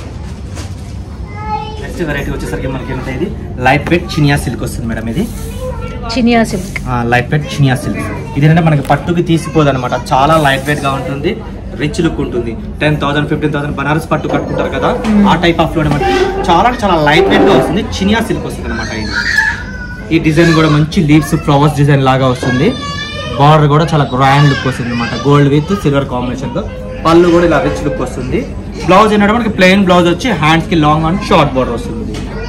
నెక్స్ట్ వెరైటీ వచ్చేసరికి మనకి ఏంటంటే ఇది లైట్ వెయిట్ చినియా సిల్క్ వస్తుంది మేడం ఇది చినియా సిల్క్ లైట్ వెయిట్ చినియా సిల్క్ ఇది ఏంటంటే మనకి పట్టుకి తీసిపోదు అనమాట చాలా లైట్ వెయిట్ గా ఉంటుంది రిచ్ లుక్ ఉంటుంది ten thousand fifteen thousand Banaras పట్టు కట్టుకుంటారు కదా ఆ టైప్ ఆఫ్ లోనే మనకి చాలా అంటే చాలా లైట్ వెయిట్ గా వస్తుంది చినియా సిల్క్ వస్తుంది అనమాట ఇది ఈ డిజైన్ కూడా మంచి లీవ్స్ ఫ్లవర్స్ డిజైన్ లాగా వస్తుంది బార్డర్ కూడా చాలా గ్రాండ్ లుక్ వస్తుంది అనమాట గోల్డ్ విత్ సిల్వర్ కాంబినేషన్ తో పళ్ళు కూడా ఇలా రిచ్ లుక్ వస్తుంది బ్లౌజ్ ఏంటంటే మనకి ప్లెయిన్ బ్లౌజ్ వచ్చి హ్యాండ్స్ కి లాంగ్ అండ్ షార్ట్ బార్డర్ వస్తుంది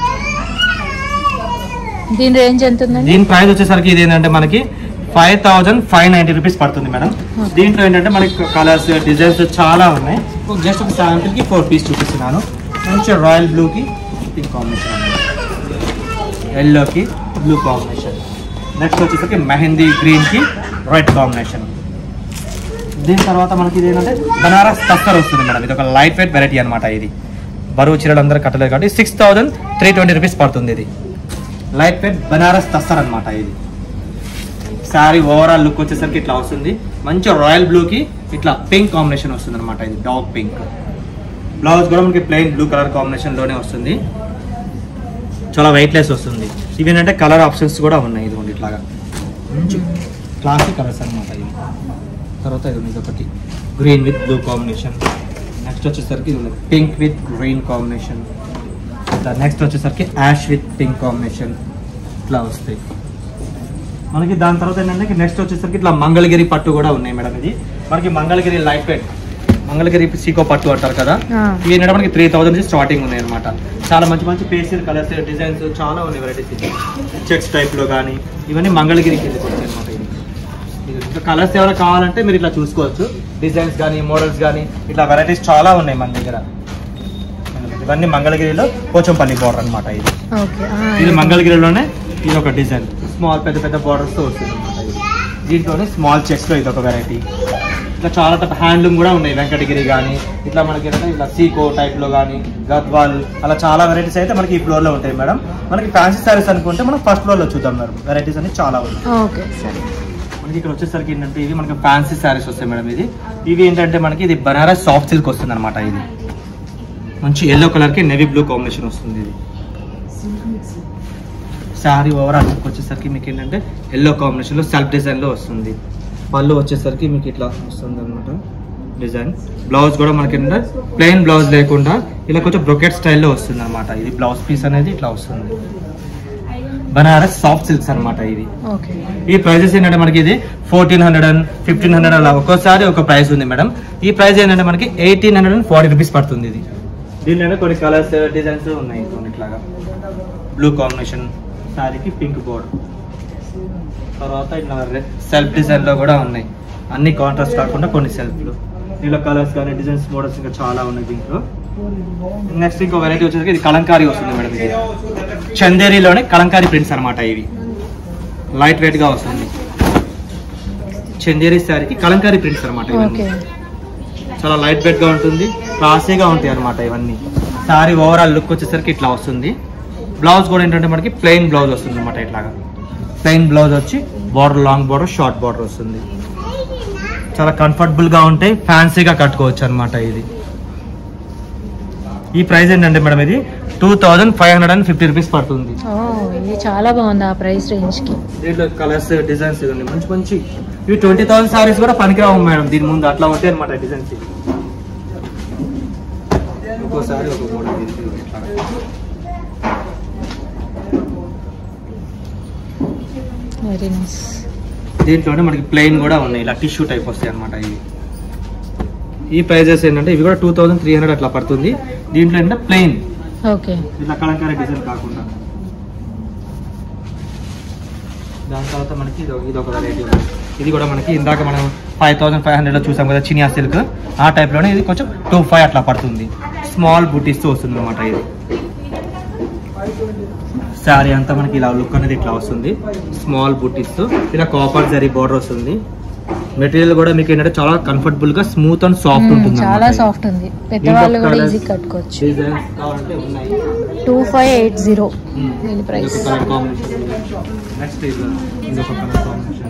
దీని రేంజ్ ఎంత ఉందండి దీని ప్రైస్ వచ్చేసరికి ఇది ఏంటంటే మనకి five thousand five ninety rupees పడుతుంది మేడం దీంట్లో ఏంటంటే మనకి కలర్స్ డిజైన్స్ చాలా ఉన్నాయి జస్ట్ ఒక శాంపిల్ కి ఫోర్ పీస్ చూపిస్తున్నాను మంచి రాయల్ బ్లూ కి పింక్ కాంబినేషన్ ఎల్లోకి బ్లూ కాంబినేషన్ నెక్స్ట్ వచ్చేసరికి మెహందీ గ్రీన్ కి రెడ్ కాంబినేషన్ దీని తర్వాత మనకి ఇది ఏంటంటే బనారస్ తస్తర్ వస్తుంది మేడం ఇది ఒక లైట్ వెయిట్ వెరైటీ అనమాట ఇది బరువు చీరలు అందరూ కట్టలేదు కాబట్టి six thousand three twenty rupees పడుతుంది ఇది లైట్ వెయిట్ బనారస్ తస్తర్ అనమాట ఇది శారీ ఓవరాల్ లుక్ వచ్చేసరికి ఇట్లా వస్తుంది మంచి రాయల్ బ్లూకి ఇట్లా పింక్ కాంబినేషన్ వస్తుంది అనమాట ఇది డాగ్ పింక్ బ్లౌజ్ కూడా మనకి ప్లెయిన్ బ్లూ కలర్ కాంబినేషన్ లోనే వస్తుంది చాలా వెయిట్లెస్ వస్తుంది ఇవి ఏంటంటే కలర్ ఆప్షన్స్ కూడా ఉన్నాయి ఇది ఉంది ఇట్లాగా మంచి క్లాసిక్ కలర్స్ అనమాట ఇవి తర్వాత ఇది ఉంది ఒకటి green with blue combination next వచ్చేసరికి ఇది pink with green combination next వచ్చేసరికి యాష్ విత్ పింక్ కాంబినేషన్ ఇట్లా వస్తాయి మనకి దాని తర్వాత ఏంటంటే నెక్స్ట్ వచ్చేసరికి ఇట్లా మంగళగిరి పట్టు కూడా ఉన్నాయి మేడం ఇది మనకి మంగళగిరి లైట్ వెయిట్ మంగళగిరి సీకో పట్టు అంటారు కదా ఆ. ఇవి ఏంటంటే మనకి త్రీ థౌసండ్ నుంచి స్టార్టింగ్ ఉన్నాయి అనమాట చాలా మంచి మంచి పేస్టల్ కలర్స్ డిజైన్స్ చాలా ఉన్నాయి వెరైటీస్ చెక్స్ టైప్ లో కానీ ఇవన్నీ మంగళగిరి కిందకి వచ్చాయి అనమాట ఇంకా కలర్స్ ఏమైనా కావాలంటే మీరు ఇట్లా చూసుకోవచ్చు డిజైన్స్ కానీ మోడల్స్ కానీ ఇట్లా వెరైటీస్ చాలా ఉన్నాయి మన దగ్గర ఇవన్నీ మంగళగిరిలో పోచంపల్లి బార్డర్ అన్నమాట ఇది ఓకే ఇది మంగళగిరిలోనే ఇది ఒక డిజైన్ స్మాల్ పెద్ద పెద్ద బార్డర్స్ తో వస్తుంది అనమాట ఇది దీంట్లోనే స్మాల్ చెక్స్ లో ఇది ఒక వెరైటీ ఇట్లా చాలా టైప్ హ్యాండ్లూమ్ కూడా ఉన్నాయి వెంకటగిరి కానీ ఇట్లా మనకి ఏంటంటే ఇట్లా సీకో టైప్ లో కానీ గద్వాల్ అలా చాలా వెరైటీస్ అయితే మనకి ఈ ఫ్లోర్ లో ఉంటాయి మేడం మనకి ఫ్యాన్సీ సారీస్ అనుకుంటే మనం ఫస్ట్ ఫ్లోర్ లో చూద్దాం మేడం వెరైటీస్ అన్ని చాలా ఉన్నాయి ఓకే సరే మనకి ఇక్కడ వచ్చేసరికి ఏంటంటే ఇవి మనకి ఫ్యాన్సీ శారీస్ వస్తాయి మేడం ఇది ఇవి ఏంటంటే మనకి ఇది బనారస్ సాఫ్ట్ సిల్క్ వస్తుంది అనమాట ఇది మంచి ఎల్లో కలర్ కి నెవీ బ్లూ కాంబినేషన్ వస్తుంది ఇది శారీ ఓవరాల్ లుక్ వచ్చేసరికి మీకు ఏంటంటే ఎల్లో కాంబినేషన్ లో సెల్ఫ్ డిజైన్ లో వస్తుంది పళ్ళు వచ్చేసరికి మీకు ఇట్లా వస్తుంది అనమాట డిజైన్ బ్లౌజ్ కూడా మనకి ఏంటంటే ప్లెయిన్ బ్లౌజ్ లేకుండా ఇలా కొంచెం బ్రొకెట్ స్టైల్లో వస్తుంది అనమాట ఇది బ్లౌజ్ పీస్ అనేది ఇట్లా వస్తుంది బనారస్ సాఫ్ట్ సిల్క్స్ అన్నమాట ఇది ఓకే ఈ ప్రైజెస్ ఏంటంటే మనకి ఇది fourteen hundred and fifteen hundred అలా ఒక్కోసారి ఒక ప్రైస్ ఉంది మేడం ఈ ప్రైస్ ఏంటంటే మనకి eighteen hundred and forty rupees పడుతుంది ఇది దీనిలో కొన్ని కలర్స్ డిజైన్స్ ఉన్నాయి కొన్నిట్లాగా బ్లూ కాంబినేషన్ శారీకి పింక్ బోర్డ్ తర్వాత ఇట్లా సెల్ఫ్ డిజైన్ లో కూడా ఉన్నాయి అన్ని కాంట్రాస్ట్ కాకుండా కొన్ని సెల్ఫ్లు దీనిలో కలర్స్ కానీ డిజైన్స్ మోడల్స్ ఇంకా చాలా ఉన్నాయి దీంట్లో నెక్స్ట్ ఇంకో వెరైటీ వచ్చేసరికి ఇది కలంకారీ వస్తుంది మేడం ఇది చందేరిలోనే కలంకారీ ప్రింట్స్ అన్నమాట ఇవి లైట్ వెయిట్ గా వస్తుంది చందేరి శారీకి కలంకారీ ప్రింట్స్ అనమాట ఓకే ఇవన్నీ చాలా లైట్ వెయిట్ గా ఉంటుంది క్లాసీగా ఉంటాయి అనమాట ఇవన్నీ శారీ ఓవరాల్ లుక్ వచ్చేసరికి ఇట్లా వస్తుంది బ్లౌజ్ కూడా ఏంటంటే మనకి ప్లెయిన్ బ్లౌజ్ వస్తుంది అనమాట ఇట్లాగా ప్లెయిన్ బ్లౌజ్ వచ్చి border long border short border వస్తుంది చాలా కంఫర్టబుల్ గా ఉంటాయి ఫ్యాన్సీగా కట్టుకోవచ్చు అనమాట ఇది ఈ ప్రైస్ ఏంటంటే మేడం ఇది two thousand five hundred and fifty rupees పడుతుంది ఓ ఇది చాలా బాగుంది ఆ ప్రైస్ రేంజ్ కి దీంట్లో కలర్స్ డిజైన్స్ ఇవన్నీ మంచి మంచి ఇవి ట్వంటీ థౌసండ్ సారీస్ కూడా పనికిరావు మేడం దీని ముందు అట్లా ఉంటాయి అనమాట డిజైన్స్ ఇవి. ఒక్కోసారి ఒక మోడల్ ఇది ఇట్లా. వెరీ నైస్ దీంట్లోనే మనకి ప్లెయిన్ కూడా ఉన్నాయి ఇలా టిష్యూ టైప్ వస్తాయి అనమాట ఇవి ఈ ప్రైజెస్ ఏంటంటే ఇవి కూడా టూ థౌసండ్ త్రీ హండ్రెడ్ అట్లా పడుతుంది దీంట్లో ఏంటంటే ప్లెయిన్ ఓకే ఇట్లా కలంకారీ డిజైన్ కాకుండా దాని తర్వాత మనకి ఇది ఒక- ఇది ఒక వెరైటీ ఉంది ఇది కూడా మనకి ఇందాక మనం ఫైవ్ థౌసండ్ ఫైవ్ హండ్రెడ్లో చూసాం కదా చినియా సిల్క్ ఆ టైప్లోనే ఇది కొంచెం టూ ఫైవ్ అట్లా పడుతుంది స్మాల్ బుటీస్తో వస్తుంది అనమాట ఇది శారీ అంతా మనకి ఇలా లుక్ అనేది ఇట్లా వస్తుంది స్మాల్ బుటీస్తో ఇలా కాపర్ జరీ బార్డర్ వస్తుంది మెటీరియల్ కూడా మీకు ఏంటంటే చాలా కంఫర్టబుల్ గా స్మూత్ అండ్ సాఫ్ట్ ఉంటుంది చాలా అన్నమాట ఇది. సాఫ్ట్ ఉంది పెద్దవాళ్ళు కూడా colours, ఈజీ కట్టుకోవచ్చు డిజైన్స్ కావాలంటే ఉన్నాయి టూ ఫైవ్ ఎయిట్ జీరో మ్మ్. దీని ప్రైస్ ఇదొక కలర్ కాంబినేషన్ నెక్స్ట్ ఇది ఇదొక కలర్ కాంబినేషన్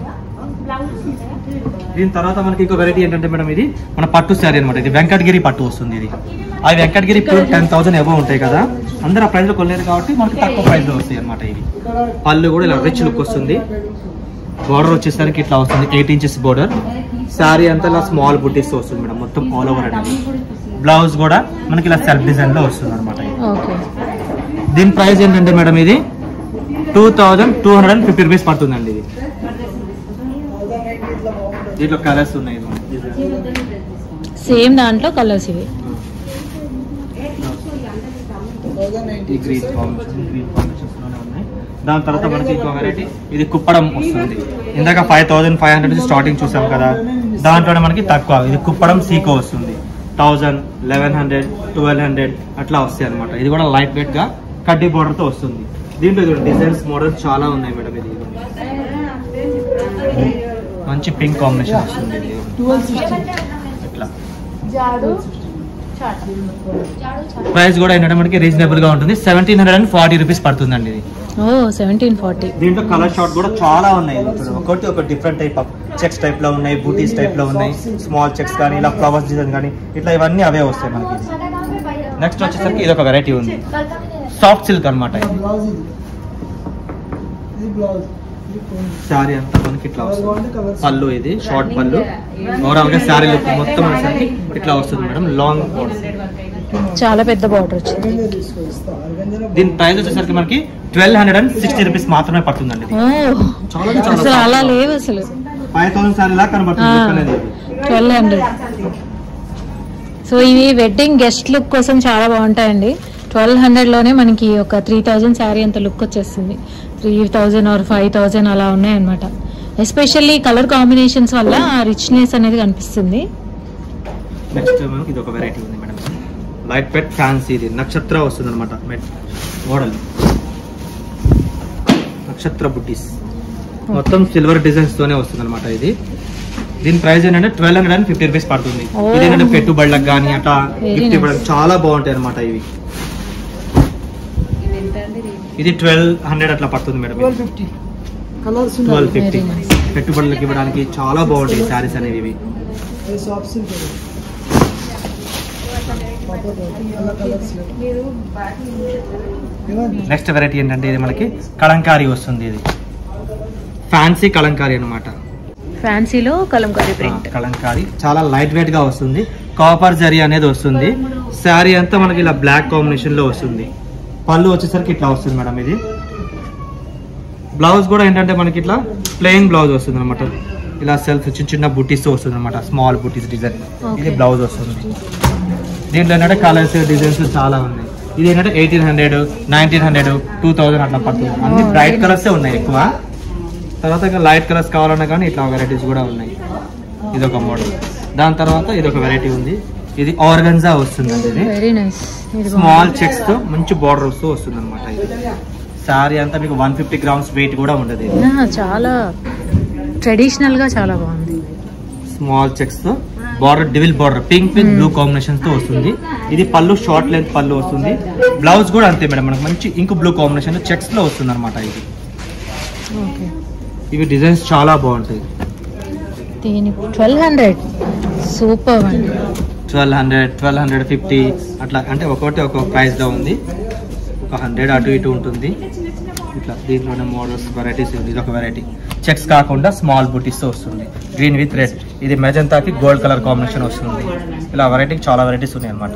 దీని తర్వాత మనకి ఇంకో వెరైటీ ఏంటంటే మేడం ఇది మన పట్టు శారీ అనమాట ఇది వెంకటగిరి పట్టు వస్తుంది ఇది ఆ వెంకటగిరి ఇప్పుడు టెన్ థౌసండ్ ఎబో ఉంటాయి కదా అందరూ ఆ ప్రైస్ లో కొనలేదు కాబట్టి మనకి తక్కువ ప్రైస్ లో వస్తాయి అనమాట ఇవి పళ్ళు కూడా ఇలా రిచ్ లుక్ వస్తుంది బోర్డర్ వచ్చేసరికి ఇట్లా వస్తుంది ఎయిట్ ఇంచెస్ బోర్డర్ శారీ అంతా ఇలా స్మాల్ బుట్టీస్ వస్తుంది మేడం మొత్తం ఆల్ ఓవర్ అనేది బ్లౌజ్ కూడా మనకి ఇలా సెల్ఫ్ డిజైన్ లో వస్తుంది అనమాట ఓకే దీని ప్రైస్ ఏంటంటే మేడం ఇది two thousand two hundred and fifty rupees పడుతుందండి ఇది దీంట్లో కలర్స్ ఉన్నాయి సేమ్ దాంట్లో కలర్స్ ఇవి ఈ గ్రీన్ కాంబినేషన్ గ్రీన్ కాంబినేషన్స్ లోనే ఉన్నాయి దాని తర్వాత మనకి ఇంకో వెరైటీ ఇది కుప్పడం వస్తుంది ఇందాక five thousand five hundred starting చూసాం కదా దాంట్లోనే మనకి తక్కువ ఇది కుప్పడం సీకో వస్తుంది thousand eleven hundred twelve hundred అట్లా వస్తాయి అనమాట ఇది కూడా లైట్ వెయిట్ గా కడ్డీ బోర్డర్ తో వస్తుంది దీంట్లో డిజైన్స్ మోడల్ చాలా ఉన్నాయి మేడం ఇది మంచి పింక్ కాంబినేషన్ వస్తుంది ఇది ఇట్లా ప్రైస్ కూడా ఏంటంటే మనకి రీజనబుల్ గా ఉంటుంది seventeen hundred and forty rupees పడుతుందండి ఇది ఓ సెవెంటీన్ ఫార్టీ దీంట్లో కలర్ షార్ట్ కూడా చాలా ఉన్నాయి ఇప్పుడు ఒకటి ఒక different type of checks type లో ఉన్నాయి బూటీస్ టైప్ లో ఉన్నాయి స్మాల్ చెక్స్ కానీ ఇలా ఫ్లవర్స్ డిజైన్ కానీ ఇట్లా ఇవన్నీ అవే వస్తాయి మనకి నెక్స్ట్ వచ్చేసరికి ఇది ఒక వెరైటీ ఉంది సాఫ్ట్ సిల్క్ అనమాట శారీ అంతా మనకి ఇట్లా వస్తుంది పళ్ళు ఇది షార్ట్ పళ్ళు ఓవరాల్ గా శారీ లుక్ మొత్తం వచ్చేసరికి ఇట్లా వస్తుంది మేడం లాంగ్ చాలా పెద్ద బార్డర్ వచ్చింది దీని ప్రైస్ వచ్చేసరికి మనకి twelve hundred and sixty rupees మాత్రమే పడుతుందండి ఓ చాలా చాలా అసలు అలా లేవు అసలు ఫైవ్ థౌసండ్ శారీ లా కనబడుతుంది look అనేది ఇది. ట్వెల్వ్ హండ్రెడ్ సో ఇవి వెడ్డింగ్ గెస్ట్ లుక్ కోసం చాలా బాగుంటాయండి ట్వెల్వ్ హండ్రెడ్లోనే మనకి ఒక త్రీ థౌజండ్ శారీ అంత లుక్ వచ్చేస్తుంది three thousand or five thousand అలా ఉన్నాయన్నమాట ఎస్పెషల్లీ కలర్ కాంబినేషన్స్ వల్ల ఆ రిచ్నెస్ అనేది కనిపిస్తుంది నెక్స్ట్ మనకి ఇది ఒక వెరైటీ ఉంది మేడం లైట్ పెట్ ఫ్యాన్సీ ఇది నక్షత్ర వస్తుంది అనమాట మోడల్ నక్షత్ర బుట్టీస్ మొత్తం సిల్వర్ డిజైన్స్ తోనే వస్తుంది అనమాట ఇది దీని ప్రైస్ ఏంటంటే twelve hundred and fifty rupees పడుతుంది Oh. ఇది ఏంటంటే పెట్టుబడులకు కానీ అట్లా Very గిఫ్ట్ nice. ఇవ్వడానికి చాలా బాగుంటాయి అనమాట ఇవి ఇది ట్వెల్వ్ హండ్రెడ్ అట్లా పడుతుంది madam twelve fifty Very nice. పెట్టుబడులకు ఇవ్వడానికి చాలా బాగుంటాయి శారీస్ అనేవి ఇవి నెక్స్ట్ వెరైటీ ఏంటంటే ఇది మనకి కలంకారీ వస్తుంది ఇది ఫ్యాన్సీ కలంకారీ అన్నమాట ఫ్యాన్సీలో కలంకారీ ప్రింట్ కలంకారీ చాలా లైట్ వెయిట్ గా వస్తుంది కాపర్ జరీ అనేది వస్తుంది శారీ అంతా మనకి ఇలా బ్లాక్ కాంబినేషన్ లో వస్తుంది పళ్ళు వచ్చేసరికి ఇట్లా వస్తుంది మేడం ఇది బ్లౌజ్ కూడా ఏంటంటే మనకి ఇట్లా ప్లెయిన్ బ్లౌజ్ వస్తుంది అనమాట ఇలా సెల్ఫ్ చిన్న చిన్న బుటీస్ వస్తుంది అనమాట స్మాల్ బుటీస్ డిజైన్ ఇది Okay. బ్లౌజ్ వస్తుంది దీంట్లో ఏంటంటే కలర్స్ డిజైన్స్ చాలా ఉన్నాయి ఇది ఏంటంటే eighteen hundred nineteen hundred two thousand అట్లా పడుతుంది అన్ని Oh, బ్రైట్ very కలర్స్ ఉన్నాయి ఎక్కువ తర్వాత ఇంకా లైట్ కలర్స్ కావాలన్నా కానీ ఇట్లా వెరైటీస్ కూడా ఉన్నాయి ఇది ఒక మోడల్ దాని తర్వాత ఇది ఒక వెరైటీ ఉంది ఇది ఆర్గన్జా వస్తుంది అండి ఇది వెరీ నైస్ ఇది స్మాల్ చెక్స్ తో మంచి బార్డర్ వస్తూ వస్తుంది అనమాట ఇది శారీ అంతా మీకు వన్ ఫిఫ్టీ గ్రామ్స్ వెయిట్ కూడా ఉండదు ఇది బాగుంది. ఆ, చాలా ట్రెడిషనల్ గా చాలా బాగుంది స్మాల్ చెక్స్ తో బార్డర్ డివిల్ border pink with blue combination తో వస్తుంది ఇది పళ్ళు షార్ట్ లెంత్ పళ్ళు వస్తుంది బ్లౌజ్ కూడా అంతే మేడం మనకు మంచి ఇంక్ బ్లూ కాంబినేషన్ చెక్స్ లో వస్తుంది అనమాట ఇది ఓకే ఇవి డిజైన్స్ చాలా బాగుంటాయి దీని ట్వెల్వ్ హండ్రెడ్ సూపర్ అండి twelve hundred twelve hundred fifty అట్లా అంటే ఒక్కొక్కటి ఒక్కొక్క ప్రైస్ లో ఉంది ఒక హండ్రెడ్ అటు ఇటు ఉంటుంది ఇట్లా దీంట్లోనే మోడల్స్ వెరైటీస్ ఉంది ఇది ఒక వెరైటీ చెక్స్ కాకుండా స్మాల్ బుటీస్ వస్తుంది గ్రీన్ విత్ రెడ్ ఇది మెజంతాకి గోల్డ్ కలర్ కాంబినేషన్ వస్తుంది ఇలా వెరైటీకి చాలా వెరైటీస్ ఉన్నాయి అనమాట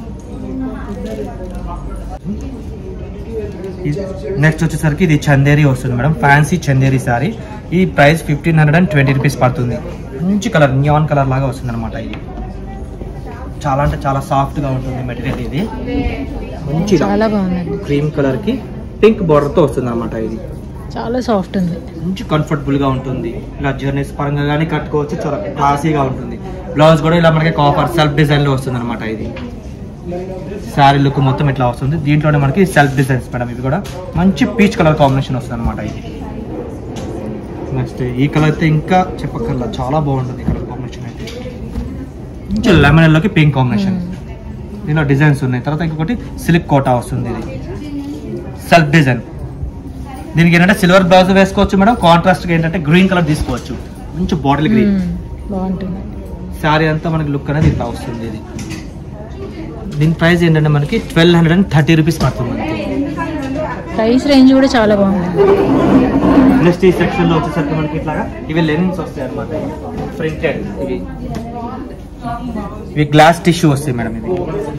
నెక్స్ట్ వచ్చేసరికి ఇది చందేరి వస్తుంది మేడం ఫ్యాన్సీ చందేరి సారీ ఈ price fifteen hundred and twenty rupees పడుతుంది మంచి కలర్ న్యాన్ కలర్ లాగా వస్తుంది అనమాట ఇది చాలా అంటే చాలా సాఫ్ట్ గా ఉంటుంది మెటీరియల్ ఇది మంచి చాలా బాగుందండి క్రీమ్ కలర్ కి పింక్ బార్డర్ తో వస్తుంది అనమాట ఇది చాలా సాఫ్ట్ ఉంది మంచి కంఫర్టబుల్ గా ఉంటుంది ఇలా జర్నీస్ పరంగా కానీ కట్టుకోవచ్చు చాలా క్లాసీగా ఉంటుంది బ్లౌజ్ కూడా ఇలా మనకి కాపర్ సెల్ఫ్ డిజైన్ లో వస్తుంది అనమాట ఇది శారీ లుక్ మొత్తం ఇట్లా వస్తుంది దీంట్లోనే మనకి సెల్ఫ్ డిజైన్స్ మేడం ఇది కూడా మంచి పీచ్ కలర్ కాంబినేషన్ వస్తుంది అనమాట ఇది నెక్స్ట్ ఈ కలర్ అయితే ఇంకా చెప్పక్కర్లా చాలా బాగుంటుంది కలర్ కాంబినేషన్ అయితే మంచి లెమన్ ఎల్లోకి పింక్ కాంబినేషన్ దీనిలో డిజైన్స్ ఉన్నాయి తర్వాత ఇంకొకటి సిల్క్ కోటా వస్తుంది ఇది సెల్ఫ్ డిజైన్ దీనికి ఏంటంటే సిల్వర్ బ్లౌజ్ వేసుకోవచ్చు మేడం కాంట్రాస్ట్ ఏంటంటే గ్రీన్ కలర్ తీసుకోవచ్చు మంచి బాటిల్ గ్రీన్ మ్మ్. బాగుంటుంది శారీ అంతా మనకి లుక్ అనేది ఇట్లా వస్తుంది ఇది దీని ప్రైస్ ఏంటంటే మనకి twelve hundred and thirty rupees పడుతుంది మనకి ప్రైస్ రేంజ్ కూడా చాలా బాగుంది నెక్స్ట్ ఈ సెక్షన్ లో వచ్చేసరికి మనకి ఇట్లాగా ఇవి లెనిన్స్ వస్తాయి అనమాట ప్రింటెడ్ ఇవి ఇవి గ్లాస్ టిష్యూ వస్తాయి మేడం ఇది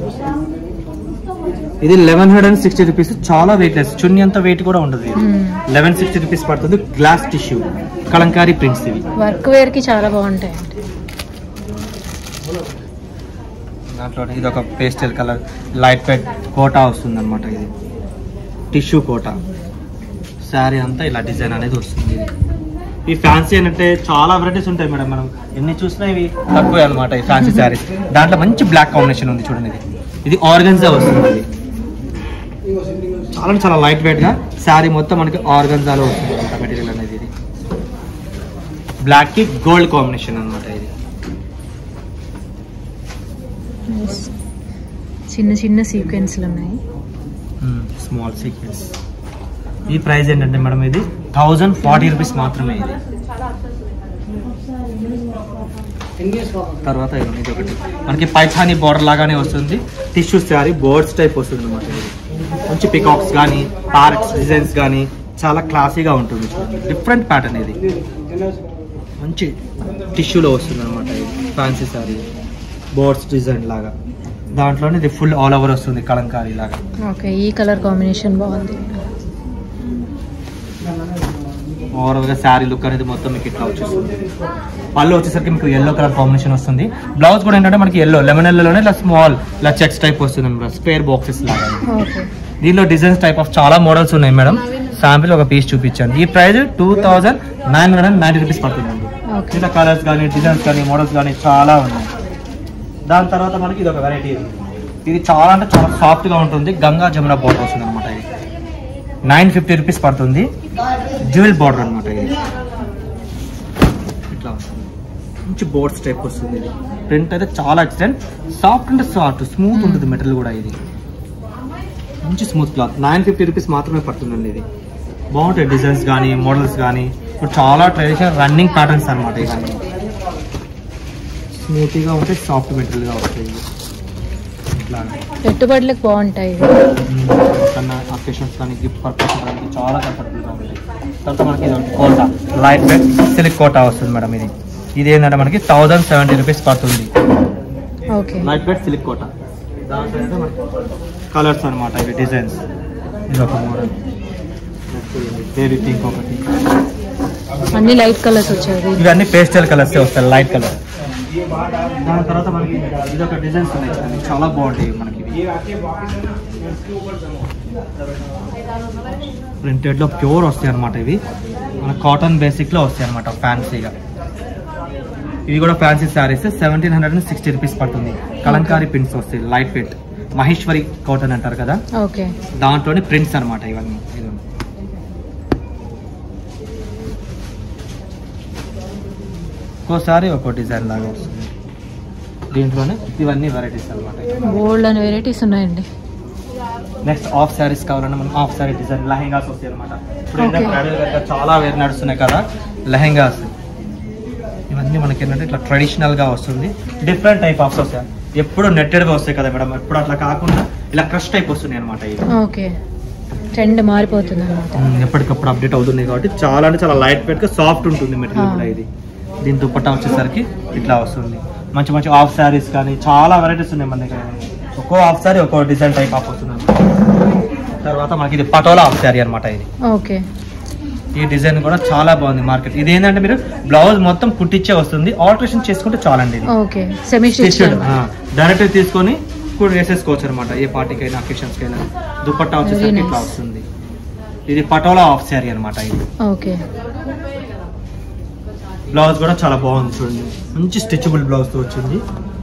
ఇది eleven hundred and sixty rupees చాలా వెయిట్ లెస్ చున్నీ అంత వెయిట్ కూడా ఉండదు ఇది మ్మ్. లెవెన్ సిక్స్టీ రూపీస్ పడుతుంది గ్లాస్ టిష్యూ కలంకారీ ప్రింట్స్ ఇవి వర్క్ వేర్ కి చాలా బాగుంటాయండి దాంట్లో ఇది ఒక pastel colour light weight Kota వస్తుంది అనమాట ఇది టిష్యూ కోటా శారీ అంతా ఇలా డిజైన్ అనేది వస్తుంది ఇది ఈ ఫ్యాన్సీ అంటే చాలా వెరైటీస్ ఉంటాయి మేడం మనం ఎన్ని చూసినా ఇవి తక్కువే అనమాట ఈ ఫ్యాన్సీ శారీస్ దాంట్లో మంచి బ్లాక్ కాంబినేషన్ ఉంది చూడండి ఇది ఇది ఆర్గన్జా వస్తుంది ఇది చాలా అంటే చాలా లైట్ వెయిట్ గా శారీ మొత్తం మనకి ఆర్గన్జాలో వస్తుంది అనమాట మెటీరియల్ అనేది ఇది బ్లాక్ కి గోల్డ్ కాంబినేషన్ అనమాట ఇది Nice. చిన్న చిన్న సీక్వెన్స్లు ఉన్నాయి స్మాల్ సీక్వెన్స్ ఈ ప్రైస్ ఏంటంటే మేడం ఇది థౌజండ్ ఫార్టీ రూపీస్ మాత్రమే ఇది తర్వాత ఇదిగోండి, ఇది ఒకటి మనకి పైథానీ బోర్డర్ లాగానే వస్తుంది టిష్యూ శారీ బోర్డ్స్ టైప్ వస్తుంది అనమాట ఇది మంచి పికాక్స్ కానీ పార్క్స్ డిజైన్స్ కానీ చాలా క్లాసీగా ఉంటుంది డిఫరెంట్ ప్యాటర్న్ ఇది మంచి టిష్యూలో వస్తుంది అనమాట ఇది ఫ్యాన్సీ శారీ బోర్డ్స్ డిజైన్ లాగా దాంట్లోనే ఇది ఫుల్ ఆల్ ఓవర్ వస్తుంది కలంకారీ లాగా ఓకే ఈ కలర్ కాంబినేషన్ బాగుంది ఓవరాల్ గా శారీ లుక్ అనేది మొత్తం మీకు ఇట్లా వచ్చేస్తుంది పళ్ళు వచ్చేసరికి మీకు ఎల్లో కలర్ కాంబినేషన్ వస్తుంది బ్లౌజ్ కూడా ఏంటంటే మనకి ఎల్లో లెమన్ ఎల్లోనే ఇలా స్మాల్ ఇలా చెక్స్ టైప్ వస్తుంది అనమాట స్క్వేర్ బాక్సెస్ లాగా ఓకే దీనిలో డిజైన్స్ టైప్ ఆఫ్ చాలా మోడల్స్ ఉన్నాయి మేడం శాంపిల్ ఒక పీస్ చూపించాను ఈ price two thousand nine hundred and ninety rupees పడుతుందండి ఓకే ఇలా కలర్స్ కానీ డిజైన్స్ కానీ మోడల్స్ కానీ చాలా ఉన్నాయి దాని తర్వాత మనకి ఇది ఒక వెరైటీ ఇది చాలా అంటే చాలా సాఫ్ట్ గా ఉంటుంది గంగా జమున బోర్డర్ వస్తుంది అనమాట ఇది నైన్ ఫిఫ్టీ రూపీస్ పడుతుంది జ్యువెల్ బార్డర్ అనమాట ఇది ఇట్లా వస్తుంది మంచి బోర్డ్స్ టైప్ వస్తుంది ఇది ప్రింట్ అయితే చాలా ఎక్సలెంట్ సాఫ్ట్ అంటే సాఫ్ట్ స్మూత్ ఉంటుంది మెటీరియల్ కూడా ఇది మంచి smooth cloth nine fifty rupees మాత్రమే పడుతుందండి ఇది బాగుంటాయి డిజైన్స్ కానీ మోడల్స్ కానీ ఇప్పుడు చాలా ట్రెడిషనల్ రన్నింగ్ ప్యాటర్న్స్ అనమాట ఇవన్నీ స్మూత్గా ఉంటే సాఫ్ట్ మెటీరియల్గా వస్తాయి ఇవి. ఇట్లా పెట్టుబడులకు బాగుంటాయి ఇవి. కన్నా అకేషన్స్ కానీ గిఫ్ట్ పర్పస్ కానీ చాలా కంఫర్టబుల్గా ఉంటాయి తర్వాత మనకి ఇది ఒకటి Kota lightweight silk Kota వస్తుంది మేడం ఇది ఇది ఏంటంటే మనకి థౌజండ్ సెవెంటీ రూపీస్ పడుతుంది okay lightweight silk Kota దాంట్లో ఏంటంటే మనకి కలర్స్ అనమాట ఇవి డిజైన్స్ ఇది ఒక మోడల్ బేబీ పింక్ ఒకటి అన్ని లైట్ కలర్స్ వచ్చాయి ఇవన్నీ పేస్టల్ కలర్స్ వస్తాయి లైట్ కలర్ దాని తర్వాత మనకి ఇది ఒక డిజైన్స్ ఉన్నాయి చూడండి. చాలా బాగుంటాయి మనకి ఇవి. ప్రింటెడ్ లో ప్యూర్ వస్తాయి అనమాట ఇవి మన కాటన్ బేసిక్ లో వస్తాయి అనమాట ఫ్యాన్సీగా ఇవి కూడా fancy saris seventeen hundred and sixty rupees పడుతుంది కలంకారీ ప్రింట్స్ వస్తాయి లైట్ వెయిట్ మహేశ్వరి కాటన్ అంటారు కదా ఓకే దాంట్లోని ప్రింట్స్ అనమాట ఇవన్నీ ఇదిగోండి. ఒక్కోసారి ఒక్కో డిజైన్ లాగా వస్తుంది దీంట్లోనే ఇవన్నీ వెరైటీస్ అనమాట గోల్డ్ అని వెరైటీస్ ఉన్నాయండి నెక్స్ట్ ఆఫ్ శారీస్ కావాలన్నా మనం ఆఫ్ శారీ డిజైన్ లెహెంగాస్ వస్తాయి అనమాట ఇప్పుడు ఏంటంటే Okay. bridal wear గా చాలా వేరు నడుస్తున్నాయి కదా లెహెంగాస్ ఇవన్నీ మనకి ఏంటంటే ఇట్లా ట్రెడిషనల్ గా వస్తుంది డిఫరెంట్ టైప్ ఆఫ్ వస్తాయి ఎప్పుడు నెట్టెడ్ గా వస్తాయి కదా మేడం ఎప్పుడు అట్లా కాకుండా ఇలా క్రష్ టైప్ వస్తున్నాయి అనమాట ఇవి ఓకే ట్రెండ్ మారిపోతుంది అనమాట ఉమ్, ఎప్పటికప్పుడు అప్డేట్ అవుతుంది కాబట్టి చాలా అంటే చాలా లైట్ వెయిట్ గా సాఫ్ట్ ఉంటుంది మెటీరియల్ ఆ. కూడా ఇది దీని దుపట్టా వచ్చేసరికి ఇట్లా వస్తుంది మంచి మంచి ఆఫ్ శారీస్ కానీ చాలా వెరైటీస్ ఉన్నాయి మన దగ్గర ఒక్కో ఆఫ్ శారీ ఒక్కో డిజైన్ టైప్ ఆఫ్ వస్తుంది తర్వాత మనకి ఇది పటోలా ఆఫ్ శారీ అనమాట ఇది ఓకే ఈ డిజైన్ కూడా చాలా బాగుంది మార్కెట్ ఇది ఏంటంటే మీరు బ్లౌజ్ మొత్తం కుట్టించే వస్తుంది ఆల్టరేషన్ చేసుకుంటే చాలండి ఇది okay semi stitch stitched direct తీసుకొని కూడా వేసేసుకోవచ్చు అనమాట ఏ పార్టీకైనా అకేషన్స్ కైనా దుపట్టా వచ్చేసరికి Very ఇట్లా nice. వస్తుంది ఇది పటోలా ఆఫ్ శారీ అనమాట ఇది ఓకే బ్లౌజ్ కూడా చాలా బాగుంది చూడండి మంచి స్టిచబుల్ బ్లౌజ్ తో వచ్చింది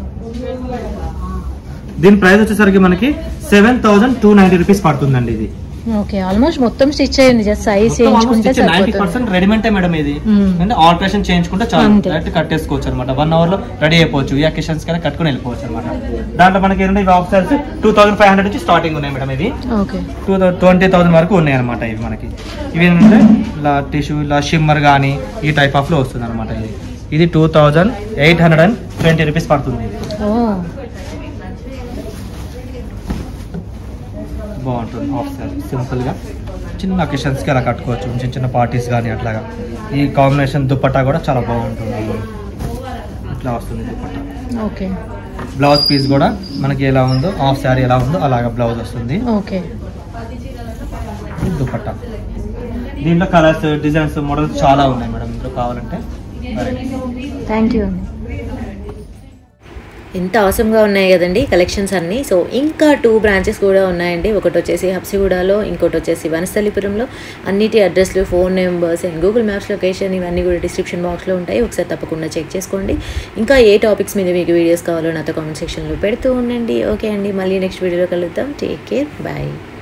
దీని ప్రైస్ వచ్చేసరికి మనకి seven thousand two ninety rupees పడుతుందండి ఇది ఓకే ఆల్మోస్ట్ మొత్తం స్టిచ్ అయ్యింది జస్ట్ సైజ్ చేయించుకుంటే నైన్టీ సరిపోతుంది పర్సెంట్ రెడీమేడ్ మేడం ఇది మ్మ్. అంటే ఆల్టరేషన్ చేయించుకుంటే చాలు అంతే. డైరెక్ట్ కట్టేసుకోవచ్చు అనమాట వన్ అవర్ లో రెడీ అయిపోవచ్చు ఈ అకేషన్స్ కైనా కట్టుకుని వెళ్ళిపోవచ్చు అనమాట దాంట్లో మనకి ఏంటంటే ఇవి of saris two thousand five hundred నుంచి స్టార్టింగ్ ఉన్నాయి మేడం ఇది ఓకే టూ ట్వంటీ థౌసండ్ వరకు ఉన్నాయి అనమాట ఇవి మనకి ఇవి ఏంటంటే ఇలా టిష్యూ ఇలా షిమ్మర్ కానీ ఈ టైప్ ఆఫ్ లో వస్తుంది అనమాట ఇది ఇది two thousand eight hundred and twenty rupees పడుతుంది ఇది ఓ బాగుంటుంది ఆఫ్ సారీ సింపుల్ గా చిన్న occasions కి అలా కట్టుకోవచ్చు చిన్న చిన్న పార్టీస్ కానీ అట్లాగా ఈ కాంబినేషన్ దుపట్టా కూడా చాలా బాగుంటుంది ఇట్లా వస్తుంది దుపట్టా ఓకే బ్లౌజ్ పీస్ కూడా మనకి ఎలా ఉందో హాఫ్ శారీ ఎలా ఉందో అలాగా బ్లౌజ్ వస్తుంది ఓకే ఇది దుపట్టా దీంట్లో కలర్స్ డిజైన్స్ మోడల్స్ చాలా ఉన్నాయి మేడం ఇంట్లో కావాలంటే థ్యాంక్ యూ అండి ఎంత అవసరంగా ఉన్నాయి కదండి కలెక్షన్స్ అన్నీ సో ఇంకా టూ బ్రాంచెస్ కూడా ఉన్నాయండి ఒకటి వచ్చేసి హబ్సిగూడలో ఇంకోటి వచ్చేసి వనస్థలిపురంలో అన్నిటి అడ్రస్లు phone numbers and Google Maps location ఇవన్నీ కూడా డిస్క్రిప్షన్ బాక్స్లో ఉంటాయి ఒకసారి తప్పకుండా చెక్ చేసుకోండి ఇంకా ఏ టాపిక్స్ మీద మీకు వీడియోస్ కావాలో నాతో కామెంట్ సెక్షన్లో పెడుతూ ఉండండి ఓకే అండి మళ్ళీ నెక్స్ట్ వీడియోలో కలుద్దాం టేక్ కేర్ బాయ్